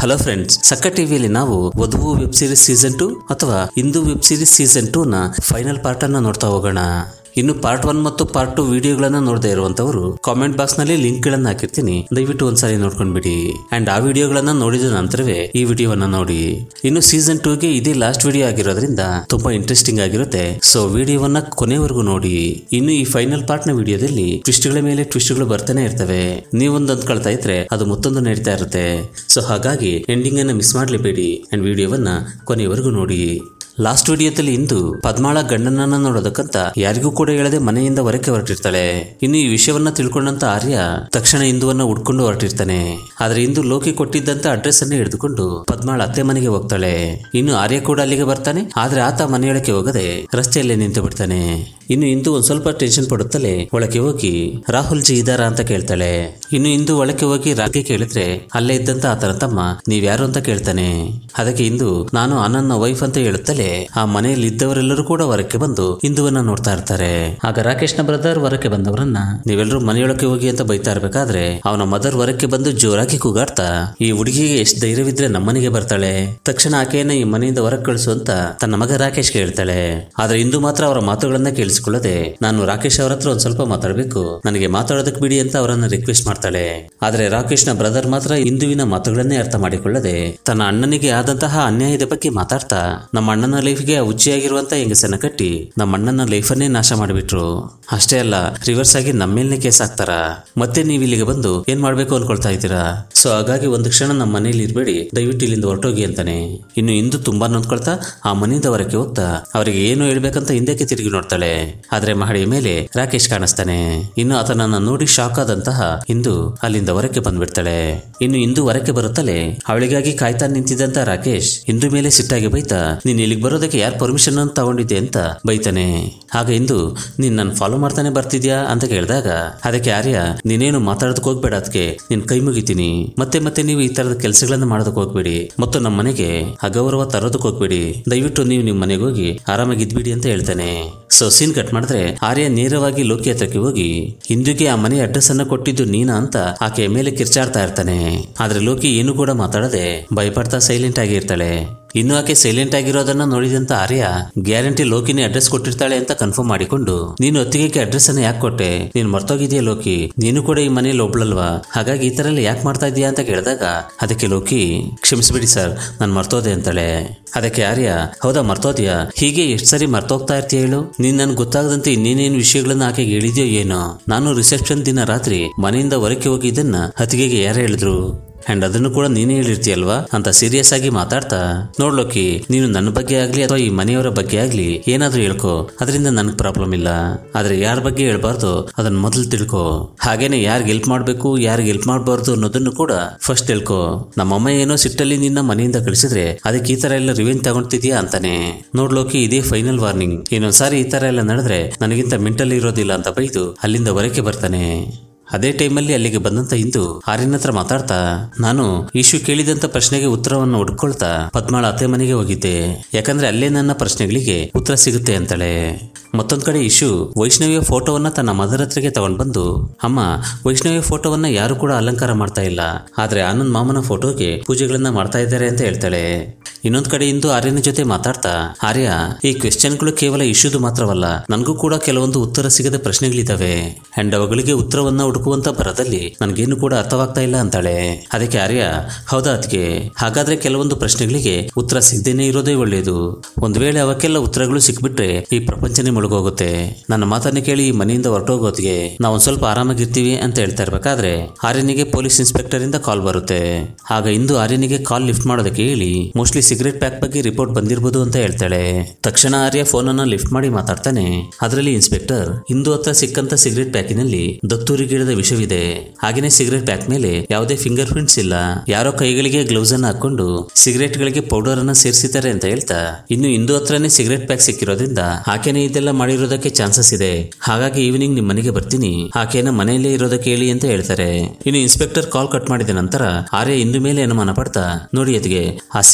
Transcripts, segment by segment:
hello friends ಸಕ್ಕ ಟಿವಿಯಲ್ಲಿ ನಾವು ವಧುವು ವೆಬ್ ಸೀರೀಸ್ ಸೀಸನ್ ಟು ಅಥವಾ ಇಂದು ವೆಬ್ ಸೀರೀಸ್ ಸೀಸನ್ ಟೂ ನ ಫೈನಲ್ ಪಾರ್ಟ್ ಅನ್ನ ನೋಡ್ತಾ ಹೋಗೋಣ ಇನ್ನು ಪಾರ್ಟ್ ಒನ್ ಮತ್ತು ಪಾರ್ಟ್ ಟು ವಿಡಿಯೋಗಳನ್ನ ನೋಡದೇ ಇರುವಂತವರು ಕಾಮೆಂಟ್ ಬಾಕ್ಸ್ ನಲ್ಲಿ ಲಿಂಕ್ ಗಳನ್ನ ಹಾಕಿರ್ತೀನಿ ದಯವಿಟ್ಟು ಒಂದ್ಸರಿ ನೋಡ್ಕೊಂಡ್ಬಿಡಿ ಅಂಡ್ ಆ ವಿಡಿಯೋಗಳನ್ನ ನೋಡಿದ ನಂತರವೇ ಈ ವಿಡಿಯೋವನ್ನ ನೋಡಿ ಇನ್ನು ಸೀಸನ್ ಟೂಗೆ ಇದೇ ಲಾಸ್ಟ್ ವಿಡಿಯೋ ಆಗಿರೋದ್ರಿಂದ ತುಂಬಾ ಇಂಟ್ರೆಸ್ಟಿಂಗ್ ಆಗಿರುತ್ತೆ ಸೊ ವಿಡಿಯೋವನ್ನ ಕೊನೆವರೆಗೂ ನೋಡಿ ಇನ್ನು ಈ ಫೈನಲ್ ಪಾರ್ಟ್ ನ ವಿಡಿಯೋದಲ್ಲಿ ಟ್ವಿಸ್ಟ್ಗಳ ಮೇಲೆ ಟ್ವಿಸ್ಟ್ಗಳು ಬರ್ತಾನೆ ಇರ್ತವೆ ನೀವೊಂದು ಅಂದ್ಕೊಳ್ತಾ ಇದ್ರೆ ಅದು ಮತ್ತೊಂದು ನಡೀತಾ ಇರುತ್ತೆ ಸೊ ಹಾಗಾಗಿ ಎಂಡಿಂಗ್ ಅನ್ನ ಮಿಸ್ ಮಾಡ್ಲೇಬೇಡಿ ಅಂಡ್ ವಿಡಿಯೋವನ್ನ ಕೊನೆಯವರೆಗೂ ನೋಡಿ ಲಾಸ್ಟ್ ವಿಡಿಯೋದಲ್ಲಿ ಇಂದು ಪದ್ಮಾಳ ಗಂಡನನ್ನ ನೋಡೋದಕ್ಕಂತ ಯಾರಿಗೂ ಕೂಡ ಹೇಳದೆ ಮನೆಯಿಂದ ಹೊರಕ್ಕೆ ಹೊರಟಿರ್ತಾಳೆ ಇನ್ನು ಈ ವಿಷಯವನ್ನ ತಿಳ್ಕೊಂಡಂತ ಆರ್ಯ ತಕ್ಷಣ ಇಂದುವನ್ನ ಹುಡ್ಕೊಂಡು ಹೊರಟಿರ್ತಾನೆ ಆದ್ರೆ ಇಂದು ಲೋಕಿ ಕೊಟ್ಟಿದ್ದಂತ ಅಡ್ರೆಸ್ ಅನ್ನ ಹಿಡಿದುಕೊಂಡು ಪದ್ಮಾಳ ಅತ್ತೆ ಮನೆಗೆ ಹೋಗ್ತಾಳೆ ಇನ್ನು ಆರ್ಯ ಕೂಡ ಅಲ್ಲಿಗೆ ಬರ್ತಾನೆ ಆದ್ರೆ ಆತ ಮನೆಯೊಳಕ್ಕೆ ಹೋಗದೆ ರಸ್ತೆಯಲ್ಲೇ ನಿಂತು ಬಿಡ್ತಾನೆ ಇನ್ನು ಇಂದು ಒಂದ್ ಸ್ವಲ್ಪ ಟೆನ್ಷನ್ ಪಡುತ್ತಲೇ ಒಳಗೆ ಹೋಗಿ ರಾಹುಲ್ ಜಿ ಇದಾರಾ ಅಂತ ಕೇಳ್ತಾಳೆ ಇನ್ನು ಇಂದು ಒಳಗೆ ಹೋಗಿ ರಾಗೆ ಕೇಳಿದ್ರೆ ಅಲ್ಲೇ ಇದ್ದಂತ ಆತನ ತಮ್ಮ ನೀವ್ಯಾರು ಅಂತ ಕೇಳ್ತಾನೆ ಅದಕ್ಕೆ ಇಂದು ನಾನು ಅನನ್ನ ವೈಫ್ ಅಂತ ಹೇಳುತ್ತಲೇ ಆ ಮನೆಯಲ್ಲಿ ಇದ್ದವರೆಲ್ಲರೂ ಕೂಡ ಹೊರಕ್ಕೆ ಬಂದು ಇಂದುವನ್ನ ನೋಡ್ತಾ ಇರ್ತಾರೆ ಆಗ ರಾಕೇಶ್ನ ಬ್ರದರ್ ಹೊರಕ್ಕೆ ಬಂದವರನ್ನ ನೀವೆಲ್ಲರೂ ಮನೆಯೊಳಕ್ಕೆ ಹೋಗಿ ಅಂತ ಬೈತಾ ಇರ್ಬೇಕಾದ್ರೆ ಅವನ ಮದರ್ ಹೊರಕ್ಕೆ ಬಂದು ಜೋರಾಗಿ ಕೂಗಾಡ್ತಾ ಈ ಹುಡುಗಿಗೆ ಎಷ್ಟು ಧೈರ್ಯವಿದ್ರೆ ನಮ್ಮನೆಗೆ ಬರ್ತಾಳೆ ತಕ್ಷಣ ಆಕೆಯನ್ನ ಈ ಮನೆಯಿಂದ ಹೊರಗೆ ಕಳಿಸು ಅಂತ ತನ್ನ ಮಗ ರಾಕೇಶ್ ಹೇಳ್ತಾಳೆ ಆದ್ರೆ ಇಂದು ಮಾತ್ರ ಅವರ ಮಾತುಗಳನ್ನ ಕೇಳಿಸಿಕೊಳ್ಳದೆ ನಾನು ರಾಕೇಶ್ ಅವರ ಹತ್ರ ಒಂದ್ ಸ್ವಲ್ಪ ಮಾತಾಡಬೇಕು ನನಗೆ ಮಾತಾಡೋದಕ್ಕೆ ಬಿಡಿ ಅಂತ ಅವರನ್ನ ರಿಕ್ವೆಸ್ಟ್ ಮಾಡ್ತಾಳೆ ಆದ್ರೆ ರಾಕೇಶ್ನ ಬ್ರದರ್ ಮಾತ್ರ ಇಂದುವಿನ ಮಾತುಗಳನ್ನೇ ಅರ್ಥ ಮಾಡಿಕೊಳ್ಳದೆ ತನ್ನ ಅಣ್ಣನಿಗೆ ಆದಂತಹ ಅನ್ಯಾಯದ ಬಗ್ಗೆ ಮಾತಾಡ್ತಾ ನಮ್ಮ ಅಣ್ಣನ ಲೈಫ್ಗೆ ಉಚ್ಚಿಯಾಗಿರುವಂತ ಹೆಂಗಸನ್ನ ಕಟ್ಟಿ ನಮ್ಮ ಅಣ್ಣನ ಲೈಫನ್ನೇ ನಾಶ ಮಾಡಿಬಿಟ್ರು ಅಷ್ಟೇ ಅಲ್ಲ ರಿವರ್ಸ್ ಆಗಿ ನಮ್ಮೇಲ್ನೇ ಕೇಸ್ ಹಾಕ್ತಾರ ಮತ್ತೆ ನೀವು ಇಲ್ಲಿಗೆ ಬಂದು ಏನ್ ಮಾಡ್ಬೇಕು ಅನ್ಕೊಳ್ತಾ ಇದ್ದೀರಾ ಸೊ ಹಾಗಾಗಿ ಒಂದು ಕ್ಷಣ ನಮ್ಮ ಮನೇಲಿ ಇರ್ಬೇಡಿ ದಯವಿಟ್ಟು ಇಲ್ಲಿಂದ ಹೊರಟೋಗಿ ಅಂತಾನೆ ಇನ್ನು ಇಂದು ತುಂಬಾ ನೊಂದ್ಕೊಳ್ತಾ ಆ ಮನೆಯಿಂದ ಹೊರಕ್ಕೆ ಹೋಗ್ತಾ ಅವರಿಗೆ ಏನು ಹೇಳ್ಬೇಕಂತ ಹಿಂದಕ್ಕೆ ತಿರುಗಿ ನೋಡ್ತಾಳೆ ಆದ್ರೆ ಮಹಡಿಯ ಮೇಲೆ ರಾಕೇಶ್ ಕಾಣಿಸ್ತಾನೆ ಇನ್ನು ಆತನನ್ನ ನೋಡಿ ಶಾಕ್ ಆದಂತಹ ಇಂದು ಅಲ್ಲಿಂದ ಹೊರಕ್ಕೆ ಬಂದ್ಬಿಡ್ತಾಳೆ ಇನ್ನು ಇಂದು ಹೊರಕ್ಕೆ ಬರುತ್ತಲೇ ಅವಳಿಗಾಗಿ ಕಾಯ್ತಾ ನಿಂತಿದ್ದಂತ ರಾಕೇಶ್ ಇಂದು ಮೇಲೆ ಸಿಟ್ಟಾಗಿ ಬೈತಾ ನೀನ್ ಇಲ್ಲಿಗೆ ಬರೋದಕ್ಕೆ ಯಾರು ಪರ್ಮಿಷನ್ ಅಂತ ತಗೊಂಡಿದ್ದೆ ಅಂತ ಬೈತಾನೆ ಆಗ ಇಂದು ನೀನ್ ನನ್ನ ಫಾಲೋ ಮಾಡ್ತಾನೆ ಬರ್ತಿದ್ಯಾ ಅಂತ ಕೇಳಿದಾಗ ಅದಕ್ಕೆ ಆರ್ಯ ನೀನೇನು ಮಾತಾಡೋದಕ್ಕೆ ಹೋಗ್ಬೇಡ ಅದಕ್ಕೆ ನಿನ್ ಕೈ ಮುಗಿತೀನಿ ಮತ್ತೆ ಮತ್ತೆ ನೀವು ಈ ತರದ ಕೆಲಸಗಳನ್ನ ಮಾಡೋದಕ್ಕೆ ಹೋಗ್ಬೇಡಿ ಮತ್ತು ನಮ್ಮ ಮನೆಗೆ ಅಗೌರವ ತರೋದಕ್ಕೆ ಹೋಗ್ಬೇಡಿ ದಯವಿಟ್ಟು ನೀವು ನಿಮ್ಮ ಮನೆಗೆ ಹೋಗಿ ಆರಾಮಾಗಿ ಇದ್ಬಿಡಿ ಅಂತ ಹೇಳ್ತಾನೆ ಸೊ ಸೀನ್ ಕಟ್ ಮಾಡಿದ್ರೆ ಆರ್ಯ ನೇರವಾಗಿ ಲೋಕಿ ಹತ್ರಕ್ಕೆ ಹೋಗಿ ಇಂದುಗೆ ಆ ಮನೆ ಅಡ್ರೆಸ್ ಅನ್ನ ಕೊಟ್ಟಿದ್ದು ನೀನಾ ಅಂತ ಆಕೆಯ ಮೇಲೆ ಕಿರ್ಚಾಡ್ತಾ ಇರ್ತಾನೆ ಆದ್ರೆ ಲೋಕಿ ಏನು ಕೂಡ ಮಾತಾಡದೆ ಭಯಪಡ್ತಾ ಸೈಲೆಂಟ್ ಆಗಿ ಇರ್ತಾಳೆ ಇನ್ನು ಆಕೆ ಸೈಲೆಂಟ್ ಆಗಿರೋದನ್ನ ನೋಡಿದಂತ ಆರ್ಯ ಗ್ಯಾರಂಟಿ ಲೋಕಿನಿ ಅಡ್ರೆಸ್ ಕೊಟ್ಟಿರ್ತಾಳೆ ಅಂತ ಕನ್ಫರ್ಮ್ ಮಾಡಿಕೊಂಡು ನೀನು ಹೊತ್ತಿಗೆ ಅಡ್ರೆಸ್ ಅನ್ನ ಯಾಕೆ ಕೊಟ್ಟೆ ನೀನು ಮರ್ತೋಗಿದ್ಯಾ ಲೋಕಿ ನೀನು ಕೂಡ ಈ ಮನೇಲಿ ಒಬ್ಳಲ್ವಾ ಹಾಗಾಗಿ ಈ ತರ ಎಲ್ಲ ಯಾಕೆ ಮಾಡ್ತಾ ಇದೀಯಾ ಅಂತ ಕೇಳಿದಾಗ ಅದಕ್ಕೆ ಲೋಕಿ ಕ್ಷಮಿಸ್ಬಿಡಿ ಸರ್ ನಾನು ಮರ್ತೋದೆ ಅಂತಾಳೆ ಅದಕ್ಕೆ ಆರ್ಯ ಹೌದಾ ಮರ್ತೋದ್ಯಾ ಹೀಗೆ ಎಷ್ಟು ಸರಿ ಮರ್ತೋಗ್ತಾ ಇರ್ತೀಯ ಹೇಳು ನೀನ್ ನನ್ಗೆ ಗೊತ್ತಾಗದಂತೆ ಇನ್ನೇನೇನು ವಿಷಯಗಳನ್ನ ಆಕೆಗೆ ಹೇಳಿದ್ಯೋ ಏನೋ ನಾನು ರಿಸೆಪ್ಷನ್ ದಿನ ರಾತ್ರಿ ಮನೆಯಿಂದ ಹೊರಕ್ಕೆ ಹೋಗಿ ಇದನ್ನ ಹತ್ತಿಗೆಗೆ ಯಾರು ಹೇಳಿದ್ರು ಅಂಡ್ ಅದನ್ನು ಕೂಡ ನೀನೇ ಹೇಳಿರ್ತೀಯಲ್ವಾ ಅಂತ ಸೀರಿಯಸ್ ಆಗಿ ಮಾತಾಡ್ತಾ ನೋಡ್ಲೋಕಿ ನೀನು ನನ್ನ ಬಗ್ಗೆ ಆಗ್ಲಿ ಅಥವಾ ಈ ಮನೆಯವರ ಬಗ್ಗೆ ಆಗ್ಲಿ ಏನಾದ್ರೂ ಹೇಳ್ಕೊ ಅದರಿಂದ ನನಗೆ ಪ್ರಾಬ್ಲಮ್ ಇಲ್ಲ ಆದ್ರೆ ಯಾರ ಬಗ್ಗೆ ಹೇಳ್ಬಾರ್ದು ಅದನ್ನ ಮೊದಲು ತಿಳ್ಕೊ ಹಾಗೇನೆ ಯಾರಿಗೆ ಹೆಲ್ಪ್ ಮಾಡ್ಬೇಕು ಯಾರಿಗೆ ಹೆಲ್ಪ್ ಮಾಡಬಾರ್ದು ಅನ್ನೋದನ್ನು ಕೂಡ ಫಸ್ಟ್ ತಿಳ್ಕೊ ನಮ್ಮಮ್ಮ ಏನೋ ಸಿಟ್ಟಲ್ಲಿ ನಿನ್ನ ಮನೆಯಿಂದ ಕಳಿಸಿದ್ರೆ ಅದಕ್ಕೆ ಈ ತರ ಎಲ್ಲ ರಿವೆಂಜ್ ತಗೊಂತಿದ್ಯಾ ಅಂತಾನೆ ನೋಡ್ಲೋಕಿ ಇದೇ ಫೈನಲ್ ವಾರ್ನಿಂಗ್ ಇನ್ನೊಂದ್ಸಾರಿ ಈ ತರ ಎಲ್ಲ ನಡೆದ್ರೆ ನನಗಿಂತ ಮೆಂಟಲ್ ಇರೋದಿಲ್ಲ ಅಂತ ಬೈದು ಅಲ್ಲಿಂದ ಹೊರಕ್ಕೆ ಬರ್ತಾನೆ ಅದೇ ಟೈಮಲ್ಲಿ ಅಲ್ಲಿಗೆ ಬಂದಂತ ಇಂದು ಆರ್ಯನ ಹತ್ರ ಮಾತಾಡ್ತಾ ನಾನು ಇಶು ಕೇಳಿದಂತ ಪ್ರಶ್ನೆಗೆ ಉತ್ತರವನ್ನು ಹುಡ್ಕೊಳ್ತಾ ಪದ್ಮಾಳ ಅತ್ತೆ ಮನೆಗೆ ಹೋಗಿದ್ದೆ ಯಾಕಂದ್ರೆ ಅಲ್ಲೇ ನನ್ನ ಪ್ರಶ್ನೆಗಳಿಗೆ ಉತ್ತರ ಸಿಗುತ್ತೆ ಅಂತಾಳೆ ಮತ್ತೊಂದ್ ಕಡೆ ಇಶು ವೈಷ್ಣವಿಯ ಫೋಟೋವನ್ನ ತನ್ನ ಮದರ್ ಹತ್ರಗೆ ತಗೊಂಡ್ ಬಂದು ಅಮ್ಮ ವೈಷ್ಣವಿಯ ಫೋಟೋವನ್ನ ಯಾರು ಕೂಡ ಅಲಂಕಾರ ಮಾಡ್ತಾ ಇಲ್ಲ ಆದ್ರೆ ಆನಂದ್ ಮಾಮನ ಫೋಟೋಗೆ ಪೂಜೆಗಳನ್ನ ಮಾಡ್ತಾ ಇದ್ದಾರೆ ಅಂತ ಹೇಳ್ತಾಳೆ ಇನ್ನೊಂದ್ ಕಡೆ ಇಂದು ಆರ್ಯನ ಜೊತೆ ಮಾತಾಡ್ತಾ ಆರ್ಯ ಈ ಕ್ವೆಶ್ಚನ್ಗಳು ಕೇವಲ ಇಶ್ಯೂದು ಮಾತ್ರವಲ್ಲ ನನಗೂ ಕೂಡ ಕೆಲವೊಂದು ಉತ್ತರ ಸಿಗದ ಪ್ರಶ್ನೆಗಳಿದಾವೆ ಅಂಡ್ ಅವುಗಳಿಗೆ ಉತ್ತರವನ್ನ ಹುಡುಕುವಂತ ಬರದಲ್ಲಿ ನನಗೇನು ಕೂಡ ಅರ್ಥವಾಗ್ತಾ ಇಲ್ಲ ಅಂತಾಳೆ ಅದಕ್ಕೆ ಆರ್ಯ ಹೌದಾ ಅದಕ್ಕೆ ಹಾಗಾದ್ರೆ ಕೆಲವೊಂದು ಪ್ರಶ್ನೆಗಳಿಗೆ ಉತ್ತರ ಸಿಗದೇನೆ ಇರೋದೇ ಒಳ್ಳೆಯದು ಒಂದ್ ವೇಳೆ ಅವಕ್ಕೆಲ್ಲ ಉತ್ತರಗಳು ಸಿಕ್ಬಿಟ್ರೆ ಈ ಪ್ರಪಂಚನೇ ಮುಳುಗೋಗುತ್ತೆ ನನ್ನ ಮಾತನ್ನ ಕೇಳಿ ಈ ಮನೆಯಿಂದ ಹೊರಟೋಗೋದಿಗೆ ನಾವು ಒಂದ್ ಸ್ವಲ್ಪ ಆರಾಮಾಗಿರ್ತೀವಿ ಅಂತ ಹೇಳ್ತಾ ಇರ್ಬೇಕಾದ್ರೆ ಆರ್ಯನಿಗೆ ಪೊಲೀಸ್ ಇನ್ಸ್ಪೆಕ್ಟರ್ ಇಂದ ಕಾಲ್ ಬರುತ್ತೆ ಆಗ ಇಂದು ಆರ್ಯನಿಗೆ ಕಾಲ್ ಲಿಫ್ಟ್ ಮಾಡೋದಕ್ಕೆ ಹೇಳಿ ಮೋಸ್ಟ್ಲಿ ಸಿಗರೆಟ್ ಪ್ಯಾಕ್ ಬಗ್ಗೆ ರಿಪೋರ್ಟ್ ಬಂದಿರಬಹುದು ಅಂತ ಹೇಳ್ತಾಳೆ ತಕ್ಷಣ ಆರ್ಯ ಫೋನ್ ಅನ್ನ ಲಿಫ್ಟ್ ಮಾಡಿ ಮಾತಾಡ್ತಾನೆ ಅದರಲ್ಲಿ ಇನ್ಸ್ಪೆಕ್ಟರ್ ಇಂದು ಹತ್ರ ಸಿಕ್ಕಂತ ಸಿಗರೆಟ್ ಪ್ಯಾಕಿನಲ್ಲಿ ದತ್ತೂರಿ ಗಿಡದ ವಿಷವಿದೆ ಹಾಗೇನೆ ಸಿಗರೆಟ್ ಪ್ಯಾಕ್ ಮೇಲೆ ಯಾವುದೇ ಫಿಂಗರ್ ಪ್ರಿಂಟ್ಸ್ ಇಲ್ಲ ಯಾರೋ ಕೈಗಳಿಗೆ ಗ್ಲೌಸ್ ಅನ್ನ ಹಾಕೊಂಡು ಸಿಗರೆಟ್ ಗಳಿಗೆ ಪೌಡರ್ ಅನ್ನ ಸೇರಿಸಿದ್ದಾರೆ ಅಂತ ಹೇಳ್ತಾ ಇನ್ನು ಇಂದು ಹತ್ರನೇ ಸಿಗರೆಟ್ ಪ್ಯಾಕ್ ಸಿಕ್ಕಿರೋದ್ರಿಂದ ಆಕೆನೆ ಇದೆಲ್ಲ ಮಾಡಿರೋದಕ್ಕೆ ಚಾನ್ಸಸ್ ಇದೆ ಹಾಗಾಗಿ ಈವ್ನಿಂಗ್ ನಿಮ್ ಮನೆಗೆ ಬರ್ತೀನಿ ಆಕೆನ ಮನೆಯಲ್ಲೇ ಇರೋದಕ್ಕೆ ಹೇಳಿ ಅಂತ ಹೇಳ್ತಾರೆ ಇನ್ನು ಇನ್ಸ್ಪೆಕ್ಟರ್ ಕಾಲ್ ಕಟ್ ಮಾಡಿದ ನಂತರ ಆರ್ಯ ಇಂದು ಮೇಲೆ ಅನುಮಾನ ಪಡ್ತಾ ನೋಡಿ ಅದಿಗೆ ಆ ಸಿಗರೆಟ್ ಪ್ಯಾಕ್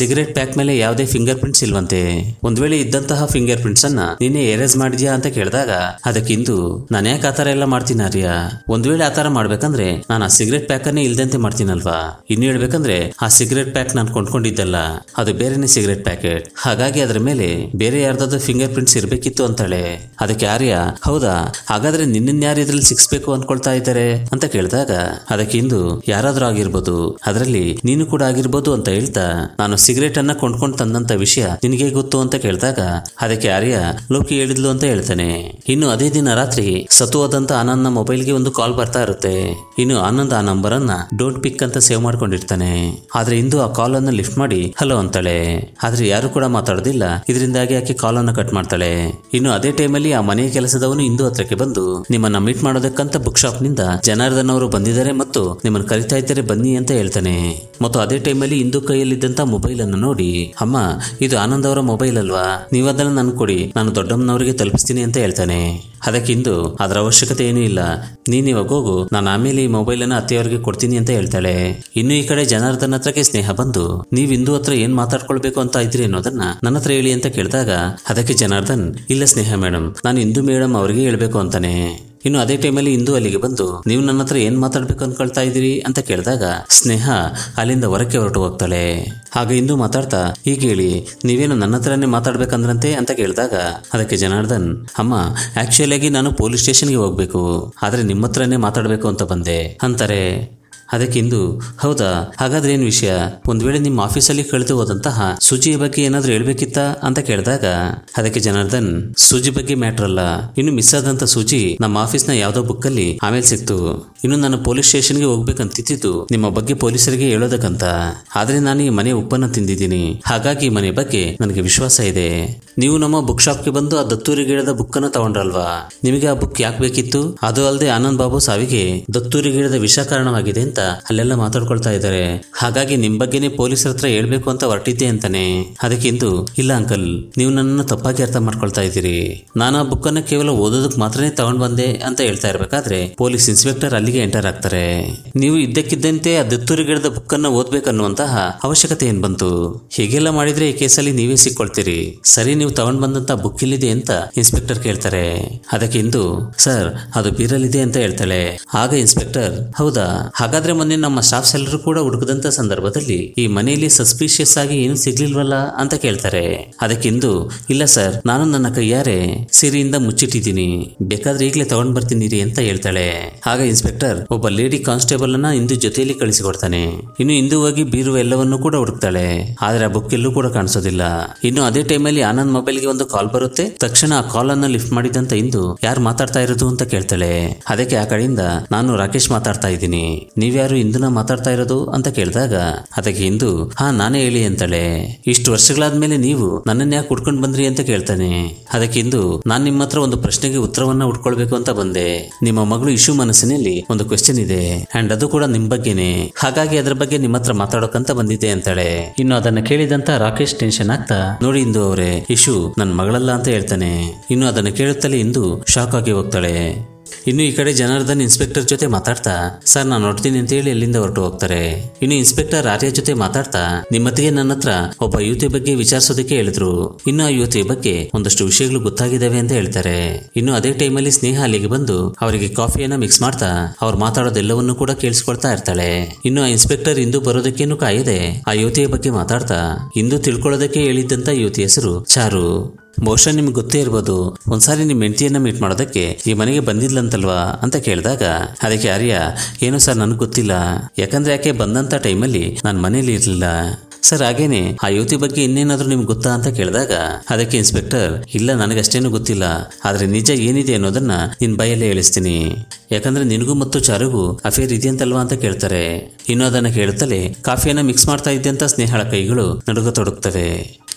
ಪ್ಯಾಕ್ ಮೇಲೆ ಯಾವುದೇ ಫಿಂಗರ್ ಪ್ರಿಂಟ್ಸ್ ಇಲ್ವಂತೆ ಒಂದ್ ವೇಳೆ ಇದ್ದಂತಹ ಫಿಂಗರ್ ಪ್ರಿಂಟ್ಸ್ ಅನ್ನ ನೀನೇ ಎರೇಸ್ ಮಾಡಿದ್ಯಾ ಅಂತ ಕೇಳಿದಾಗ ಅದಕ್ಕೆ ಇಂದು ನಾನು ಯಾಕೆ ಆತರ ಎಲ್ಲ ಮಾಡ್ತೀನಿ ಆರ್ಯ ಒಂದ್ ವೇಳೆ ಆತರ ಮಾಡ್ಬೇಕಂದ್ರೆ ನಾನು ಆ ಸಿಗರೆಟ್ ಪ್ಯಾಕ್ ಅನ್ನೇ ಇಲ್ದಂತೆ ಮಾಡ್ತೀನಲ್ವಾ ಇನ್ನು ಹೇಳ್ಬೇಕಂದ್ರೆ ಆ ಸಿಗರೆಟ್ ಪ್ಯಾಕ್ ನಾನು ಕೊಂಡ್ಕೊಂಡಿದ್ದಲ್ಲ ಅದು ಬೇರೆನೆ ಸಿಗರೆಟ್ ಪ್ಯಾಕೆಟ್ ಹಾಗಾಗಿ ಅದರ ಮೇಲೆ ಬೇರೆ ಯಾರ್ದಾದ್ರು ಫಿಂಗರ್ ಪ್ರಿಂಟ್ಸ್ ಇರ್ಬೇಕಿತ್ತು ಅಂತಾಳೆ ಅದಕ್ಕೆ ಆರ್ಯ ಹೌದಾ ಹಾಗಾದ್ರೆ ನಿನ್ನನ್ ಯಾರು ಇದ್ರಲ್ಲಿ ಸಿಕ್ಸ್ಬೇಕು ಅನ್ಕೊಳ್ತಾ ಇದ್ದಾರೆ ಅಂತ ಕೇಳಿದಾಗ ಅದಕ್ಕೆ ಇಂದು ಯಾರಾದ್ರೂ ಆಗಿರ್ಬೋದು ಅದರಲ್ಲಿ ನೀನು ಕೂಡ ಆಗಿರ್ಬೋದು ಅಂತ ಹೇಳ್ತಾ ನಾನು ಸಿಗರೇಟ್ ಅನ್ನ ಕೊಂಡ್ಕೊಂಡು ತಂದಂತ ವಿಷಯ ನಿನಗೆ ಗೊತ್ತು ಅಂತ ಕೇಳಿದಾಗ ಅದಕ್ಕೆ ಆರ್ಯ ಲೋಕಿ ಹೇಳಿದ್ಲು ಅಂತ ಹೇಳ್ತಾನೆ ಇನ್ನು ಅದೇ ದಿನ ರಾತ್ರಿ ಸತು ಹೋದಂತ ಆನಂದ್ನ ಮೊಬೈಲ್ಗೆ ಒಂದು ಕಾಲ್ ಬರ್ತಾ ಇರುತ್ತೆ ಇನ್ನು ಆನಂದ್ ಆ ನಂಬರ್ ಅನ್ನ ಡೋಂಟ್ ಪಿಕ್ ಅಂತ ಸೇವ್ ಮಾಡ್ಕೊಂಡಿರ್ತಾನೆ ಆದ್ರೆ ಇಂದು ಆ ಕಾಲ್ ಅನ್ನು ಲಿಫ್ಟ್ ಮಾಡಿ ಹಲೋ ಅಂತಾಳೆ ಆದ್ರೆ ಯಾರು ಕೂಡ ಮಾತಾಡೋದಿಲ್ಲ ಇದರಿಂದಾಗಿ ಆಕೆ ಕಾಲ್ ಅನ್ನು ಕಟ್ ಮಾಡ್ತಾಳೆ ಇನ್ನು ಅದೇ ಟೈಮಲ್ಲಿ ಆ ಮನೆಯ ಕೆಲಸದವನು ಇಂದು ಹತ್ರಕ್ಕೆ ಬಂದು ನಿಮ್ಮನ್ನ ಮೀಟ್ ಮಾಡೋದಕ್ಕಂತ ಬುಕ್ ಶಾಪ್ ನಿಂದ ಜನಾರ್ದನ್ ಅವರು ಬಂದಿದ್ದಾರೆ ಮತ್ತು ನಿಮ್ಮನ್ನ ಕರಿತಾ ಇದ್ದಾರೆ ಬನ್ನಿ ಅಂತ ಹೇಳ್ತಾನೆ ಮತ್ತು ಅದೇ ಟೈಮಲ್ಲಿ ಇಂದು ಕೈಯಲ್ಲಿದ್ದಂತ ಮೊಬೈಲ್ ಅನ್ನು ನೋಡಿ ಅಮ್ಮ ಇದು ಆನಂದ್ ಅವರ ಮೊಬೈಲ್ ಅಲ್ವಾ ನೀವು ಅದನ್ನ ನನ್ ಕೊಡಿ ನಾನು ದೊಡ್ಡಮ್ಮನವರಿಗೆ ತಲುಪಿಸ್ತೀನಿ ಅಂತ ಹೇಳ್ತಾನೆ ಅದಕ್ಕೆ ಇಂದು ಅದರ ಅವಶ್ಯಕತೆ ಏನೂ ಇಲ್ಲ ನೀನ್ ಇವಾಗ ಹೋಗು ನಾನು ಆಮೇಲೆ ಈ ಮೊಬೈಲ್ ಅನ್ನ ಅತ್ತೆಯವರಿಗೆ ಕೊಡ್ತೀನಿ ಅಂತ ಹೇಳ್ತಾಳೆ ಇನ್ನು ಈ ಕಡೆ ಜನಾರ್ದನ್ ಹತ್ರಕ್ಕೆ ಸ್ನೇಹ ಬಂದು ನೀವ್ ಇಂದು ಹತ್ರ ಏನ್ ಮಾತಾಡ್ಕೊಳ್ಬೇಕು ಅಂತ ಇದ್ರಿ ಅನ್ನೋದನ್ನ ನನ್ನ ಹತ್ರ ಹೇಳಿ ಅಂತ ಕೇಳಿದಾಗ ಅದಕ್ಕೆ ಜನಾರ್ದನ್ ಇಲ್ಲ ಸ್ನೇಹ ಮೇಡಮ್ ನಾನು ಇಂದು ಮೇಡಮ್ ಅವರಿಗೆ ಹೇಳ್ಬೇಕು ಅಂತಾನೆ ಇನ್ನು ಅದೇ ಟೈಮಲ್ಲಿ ಇಂದು ಅಲ್ಲಿಗೆ ಬಂದು ನೀವು ನನ್ನ ಹತ್ರ ಏನ್ ಮಾತಾಡ್ಬೇಕು ಅನ್ಕೊಳ್ತಾ ಇದ್ದೀರಿ ಅಂತ ಕೇಳಿದಾಗ ಸ್ನೇಹ ಅಲ್ಲಿಂದ ಹೊರಕ್ಕೆ ಹೊರಟು ಹೋಗ್ತಾಳೆ ಆಗ ಇಂದು ಮಾತಾಡ್ತಾ ಹೀಗೆ ಹೇಳಿ ನೀವೇನು ನನ್ನ ಹತ್ರನೇ ಮಾತಾಡ್ಬೇಕಂದ್ರಂತೆ ಅಂತ ಕೇಳಿದಾಗ ಅದಕ್ಕೆ ಜನಾರ್ದನ್ ಅಮ್ಮ ಆಕ್ಚುಲಿ ಆಗಿ ನಾನು ಪೊಲೀಸ್ ಸ್ಟೇಷನ್ಗೆ ಹೋಗ್ಬೇಕು ಆದ್ರೆ ನಿಮ್ಮ ಹತ್ರನೇ ಮಾತಾಡ್ಬೇಕು ಅಂತ ಬಂದೆ ಅಂತಾರೆ ಅದಕ್ಕಿಂದು ಹೌದಾ ಹಾಗಾದ್ರೆ ಏನ್ ವಿಷಯ ಒಂದ್ ವೇಳೆ ನಿಮ್ಮ ಆಫೀಸಲ್ಲಿ ಕಳೆದು ಹೋದಂತಹ ಸುಜಿಯ ಬಗ್ಗೆ ಏನಾದ್ರೂ ಹೇಳ್ಬೇಕಿತ್ತಾ ಅಂತ ಕೇಳಿದಾಗ ಅದಕ್ಕೆ ಜನಾರ್ದನ್ ಸುಜಿ ಬಗ್ಗೆ ಮ್ಯಾಟ್ರ್ ಅಲ್ಲ ಇನ್ನು ಮಿಸ್ ಆದಂತ ಸುಜಿ ನಮ್ಮ ಆಫೀಸ್ನ ಯಾವ್ದೋ ಬುಕ್ ಅಲ್ಲಿ ಆಮೇಲೆ ಸಿಕ್ತು ಇನ್ನು ನಾನು ಪೊಲೀಸ್ ಸ್ಟೇಷನ್ಗೆ ಹೋಗ್ಬೇಕಂತಿದ್ದು ನಿಮ್ಮ ಬಗ್ಗೆ ಪೊಲೀಸರಿಗೆ ಹೇಳೋದಕ್ಕಂತ ಆದ್ರೆ ನಾನು ಈ ಮನೆ ಉಪ್ಪನ್ನ ತಿಂದಿದ್ದೀನಿ ಹಾಗಾಗಿ ಈ ಮನೆ ಬಗ್ಗೆ ನನಗೆ ವಿಶ್ವಾಸ ಇದೆ ನೀವು ನಮ್ಮ ಬುಕ್ ಶಾಪ್ಗೆ ಬಂದು ಆ ದತ್ತೂರಿ ಗಿಡದ ಬುಕ್ ಅನ್ನ ತಗೊಂಡ್ರಲ್ವಾ ನಿಮಗೆ ಆ ಬುಕ್ ಯಾಕೆ ಬೇಕಿತ್ತು ಅದು ಅಲ್ಲದೆ ಆನಂದ್ ಬಾಬು ಸಾವಿಗೆ ದತ್ತೂರಿ ಗಿಡದ ವಿಷ ಕಾರಣವಾಗಿದೆ ಅಂತ ಅಲ್ಲೆಲ್ಲ ಮಾತಾಡ್ಕೊಳ್ತಾ ಇದ್ದಾರೆ ಹಾಗಾಗಿ ನಿಮ್ ಬಗ್ಗೆನೇ ಪೊಲೀಸರ ಹತ್ರ ಹೇಳ್ಬೇಕು ಅಂತ ಹೊರಟಿದ್ದೆ ಅಂತಾನೆ ಅದಕ್ಕಿಂದು ಇಲ್ಲ ಅಂಕಲ್ ನೀವು ನನ್ನನ್ನು ತಪ್ಪಾಗಿ ಅರ್ಥ ಮಾಡ್ಕೊಳ್ತಾ ಇದ್ದೀರಿ ನಾನು ಆ ಬುಕ್ ಅನ್ನ ಕೇವಲ ಓದೋದಕ್ಕೆ ಮಾತ್ರನೇ ತಗೊಂಡ್ ಬಂದೆ ಅಂತ ಹೇಳ್ತಾ ಇರ್ಬೇಕಾದ್ರೆ ಪೊಲೀಸ್ ಇನ್ಸ್ಪೆಕ್ಟರ್ ಅಲ್ಲಿಗೆ ಎಂಟರ್ ಆಗ್ತಾರೆ ನೀವು ಇದ್ದಕ್ಕಿದ್ದಂತೆ ಆ ದತ್ತೂರಿ ಗಿಡದ ಬುಕ್ ಅನ್ನ ಓದ್ಬೇಕನ್ನುವಂತಹ ಅವಶ್ಯಕತೆ ಏನ್ ಬಂತು ಹೀಗೆಲ್ಲ ಮಾಡಿದ್ರೆ ಈ ಕೇಸಲ್ಲಿ ನೀವೇ ಸಿಕ್ಕೊಳ್ತೀರಿ ಸರಿ ನೀವು ತಗೊಂಡ್ ಬಂದಂತ ಬುಕ್ ಇಲ್ಲಿದೆ ಅಂತ ಇನ್ಸ್ಪೆಕ್ಟರ್ ಕೇಳ್ತಾರೆ ಅದಕ್ಕೆ ಇಂದು ಸರ್ ಅದು ಬೀರಲ್ಲಿದೆ ಅಂತ ಹೇಳ್ತಾಳೆ ಆಗ ಇನ್ಸ್ಪೆಕ್ಟರ್ ಹೌದಾ ಹಾಗಾದ್ರೆ ಮೊನ್ನೆ ನಮ್ಮ ಸ್ಟಾಫ್ಸ್ ಎಲ್ಲರೂ ಕೂಡ ಹುಡುಕದಂತ ಸಂದರ್ಭದಲ್ಲಿ ಈ ಮನೆಯಲ್ಲಿ ಸಸ್ಪಿಷಿಯಸ್ ಆಗಿ ಏನು ಸಿಗ್ಲಿಲ್ವಲ್ಲ ಅಂತ ಕೇಳ್ತಾರೆ ಅದಕ್ಕಿಂದು ಇಲ್ಲ ಸರ್ ನಾನು ನನ್ನ ಕೈಯಾರೆ ಸಿರಿಯಿಂದ ಮುಚ್ಚಿಟ್ಟಿದ್ದೀನಿ ಬೇಕಾದ್ರೆ ಈಗಲೇ ತಗೊಂಡ್ ಬರ್ತೀನಿ ರೀ ಅಂತ ಹೇಳ್ತಾಳೆ ಆಗ ಇನ್ಸ್ಪೆಕ್ಟರ್ ಒಬ್ಬ ಲೇಡಿ ಕಾನ್ಸ್ಟೇಬಲ್ ಅನ್ನ ಇಂದು ಜೊತೆಯಲ್ಲಿ ಕಳಿಸಿಕೊಡ್ತಾನೆ ಇನ್ನು ಇಂದು ಹೋಗಿ ಬೀರುವ ಎಲ್ಲವನ್ನೂ ಕೂಡ ಹುಡುಕ್ತಾಳೆ ಆದ್ರೆ ಆ ಬುಕ್ ಎಲ್ಲೂ ಕೂಡ ಕಾಣಿಸೋದಿಲ್ಲ ಇನ್ನು ಅದೇ ಟೈಮಲ್ಲಿ ಆನಂದ್ ಮೊಬೈಲ್ಗೆ ಒಂದು ಕಾಲ್ ಬರುತ್ತೆ ತಕ್ಷಣ ಆ ಕಾಲ್ ಅನ್ನ ಲಿಫ್ಟ್ ಮಾಡಿದಂತ ಇಂದು ಯಾರು ಮಾತಾಡ್ತಾ ಇರೋದು ಅಂತ ಕೇಳ್ತಾಳೆ ಅದಕ್ಕೆ ಆ ಕಡೆಯಿಂದ ನಾನು ರಾಕೇಶ್ ಮಾತಾಡ್ತಾ ಇದ್ದೀನಿ ನೀವ್ಯಾರು ಇಂದುನ ಮಾತಾಡ್ತಾ ಇರೋದು ಅಂತ ಕೇಳಿದಾಗ ಅದಕ್ಕೆ ಇಂದು ಹಾ ನಾನೇ ಹೇಳಿ ಅಂತಾಳೆ ಇಷ್ಟು ವರ್ಷಗಳಾದ್ಮೇಲೆ ನೀವು ನನ್ನನ್ನ ಯಾಕೆ ಹುಡ್ಕೊಂಡ್ ಬಂದ್ರಿ ಅಂತ ಕೇಳ್ತಾನೆ ಅದಕ್ಕೆ ಇಂದು ನಾನ್ ನಿಮ್ಮ ಹತ್ರ ಒಂದು ಪ್ರಶ್ನೆಗೆ ಉತ್ತರವನ್ನ ಹುಡ್ಕೊಳ್ಬೇಕು ಅಂತ ಬಂದೆ ನಿಮ್ಮ ಮಗಳು ಇಶು ಮನಸ್ಸಿನಲ್ಲಿ ಒಂದು ಕ್ವೆಶ್ಚನ್ ಇದೆ ಅಂಡ್ ಅದು ಕೂಡ ನಿಮ್ ಬಗ್ಗೆನೆ ಹಾಗಾಗಿ ಅದ್ರ ಬಗ್ಗೆ ನಿಮ್ಮ ಹತ್ರ ಮಾತಾಡೋಕಂತ ಬಂದಿದ್ದೆ ಅಂತಾಳೆ ಇನ್ನು ಅದನ್ನ ಕೇಳಿದಂತ ರಾಕೇಶ್ ಟೆನ್ಷನ್ ಆಗ್ತಾ ನೋಡಿ ಇಂದು ಅವರೇ ಇಶು ನನ್ನ ಮಗಳಲ್ಲ ಅಂತ ಹೇಳ್ತಾನೆ ಇನ್ನು ಅದನ್ನ ಕೇಳುತ್ತಲೇ ಇಂದು ಶಾಕ್ ಆಗಿ ಹೋಗ್ತಾಳೆ ಇನ್ನು ಈ ಕಡೆ ಜನಾರ್ದನ್ ಇನ್ಸ್ಪೆಕ್ಟರ್ ಜೊತೆ ಮಾತಾಡ್ತಾ ಸರ್ ನಾನು ನೋಡ್ತೀನಿ ಅಂತ ಹೇಳಿ ಅಲ್ಲಿಂದ ಹೊರಟು ಹೋಗ್ತಾರೆ ಇನ್ನು ಇನ್ಸ್ಪೆಕ್ಟರ್ ಆರ್ಯ ಜೊತೆ ಮಾತಾಡ್ತಾ ನಿಮ್ಮತ್ತಿಗೆ ನನ್ನ ಹತ್ರ ಒಬ್ಬ ಯುವತಿ ಬಗ್ಗೆ ವಿಚಾರಿಸೋದಕ್ಕೆ ಹೇಳಿದ್ರು ಇನ್ನು ಆ ಯುವತಿಯ ಬಗ್ಗೆ ಒಂದಷ್ಟು ವಿಷಯಗಳು ಗೊತ್ತಾಗಿದ್ದಾವೆ ಅಂತ ಹೇಳ್ತಾರೆ ಇನ್ನು ಅದೇ ಟೈಮಲ್ಲಿ ಸ್ನೇಹ ಅಲ್ಲಿಗೆ ಬಂದು ಅವರಿಗೆ ಕಾಫಿಯನ್ನ ಮಿಕ್ಸ್ ಮಾಡ್ತಾ ಅವ್ರು ಮಾತಾಡೋದೆಲ್ಲವನ್ನೂ ಕೂಡ ಕೇಳಿಸ್ಕೊಳ್ತಾ ಇರ್ತಾಳೆ ಇನ್ನು ಆ ಇನ್ಸ್ಪೆಕ್ಟರ್ ಇಂದು ಬರೋದಕ್ಕೇನು ಕಾಯದೆ ಆ ಯುವತಿಯ ಬಗ್ಗೆ ಮಾತಾಡ್ತಾ ಇಂದು ತಿಳ್ಕೊಳ್ಳೋದಕ್ಕೆ ಹೇಳಿದ್ದಂತ ಯುವತಿ ಹೆಸರು ಚಾರು ಬಹುಶಃ ನಿಮ್ಗೆ ಗೊತ್ತೇ ಇರ್ಬೋದು ಒಂದ್ಸಾರಿ ನಿಮ್ಮ ಹೆಂಡತಿಯನ್ನ ಮೀಟ್ ಮಾಡೋದಕ್ಕೆ ಈ ಮನೆಗೆ ಬಂದಿದ್ಲಂತಲ್ವಾ ಅಂತ ಕೇಳಿದಾಗ ಅದಕ್ಕೆ ಆರ್ಯ ಏನೋ ಸರ್ ನನಗೆ ಗೊತ್ತಿಲ್ಲ ಯಾಕಂದ್ರೆ ಯಾಕೆ ಬಂದಂತ ಟೈಮಲ್ಲಿ ನಾನು ಮನೇಲಿ ಇರಲಿಲ್ಲ ಸರ್ ಹಾಗೇನೆ ಆ ಯುವತಿ ಬಗ್ಗೆ ಇನ್ನೇನಾದ್ರೂ ನಿಮ್ಗೆ ಗೊತ್ತಾ ಅಂತ ಕೇಳಿದಾಗ ಅದಕ್ಕೆ ಇನ್ಸ್ಪೆಕ್ಟರ್ ಇಲ್ಲ ನನಗಷ್ಟೇನು ಗೊತ್ತಿಲ್ಲ ಆದ್ರೆ ನಿಜ ಏನಿದೆ ಅನ್ನೋದನ್ನ ನಿನ್ ಬೈಯಲ್ಲೇ ಹೇಳಿಸ್ತೀನಿ ಯಾಕಂದ್ರೆ ನಿನಗೂ ಮತ್ತು ಚಾರುಗೂ ಅಫೇರ್ ಇದೆಯಂತಲ್ವಾ ಅಂತ ಕೇಳ್ತಾರೆ ಇನ್ನು ಅದನ್ನ ಕೇಳುತ್ತಲೇ ಕಾಫಿಯನ್ನ ಮಿಕ್ಸ್ ಮಾಡ್ತಾ ಇದ್ದಂತ ಸ್ನೇಹಳ ಕೈಗಳು ನಡುಗತೊಡಗ್ತವೆ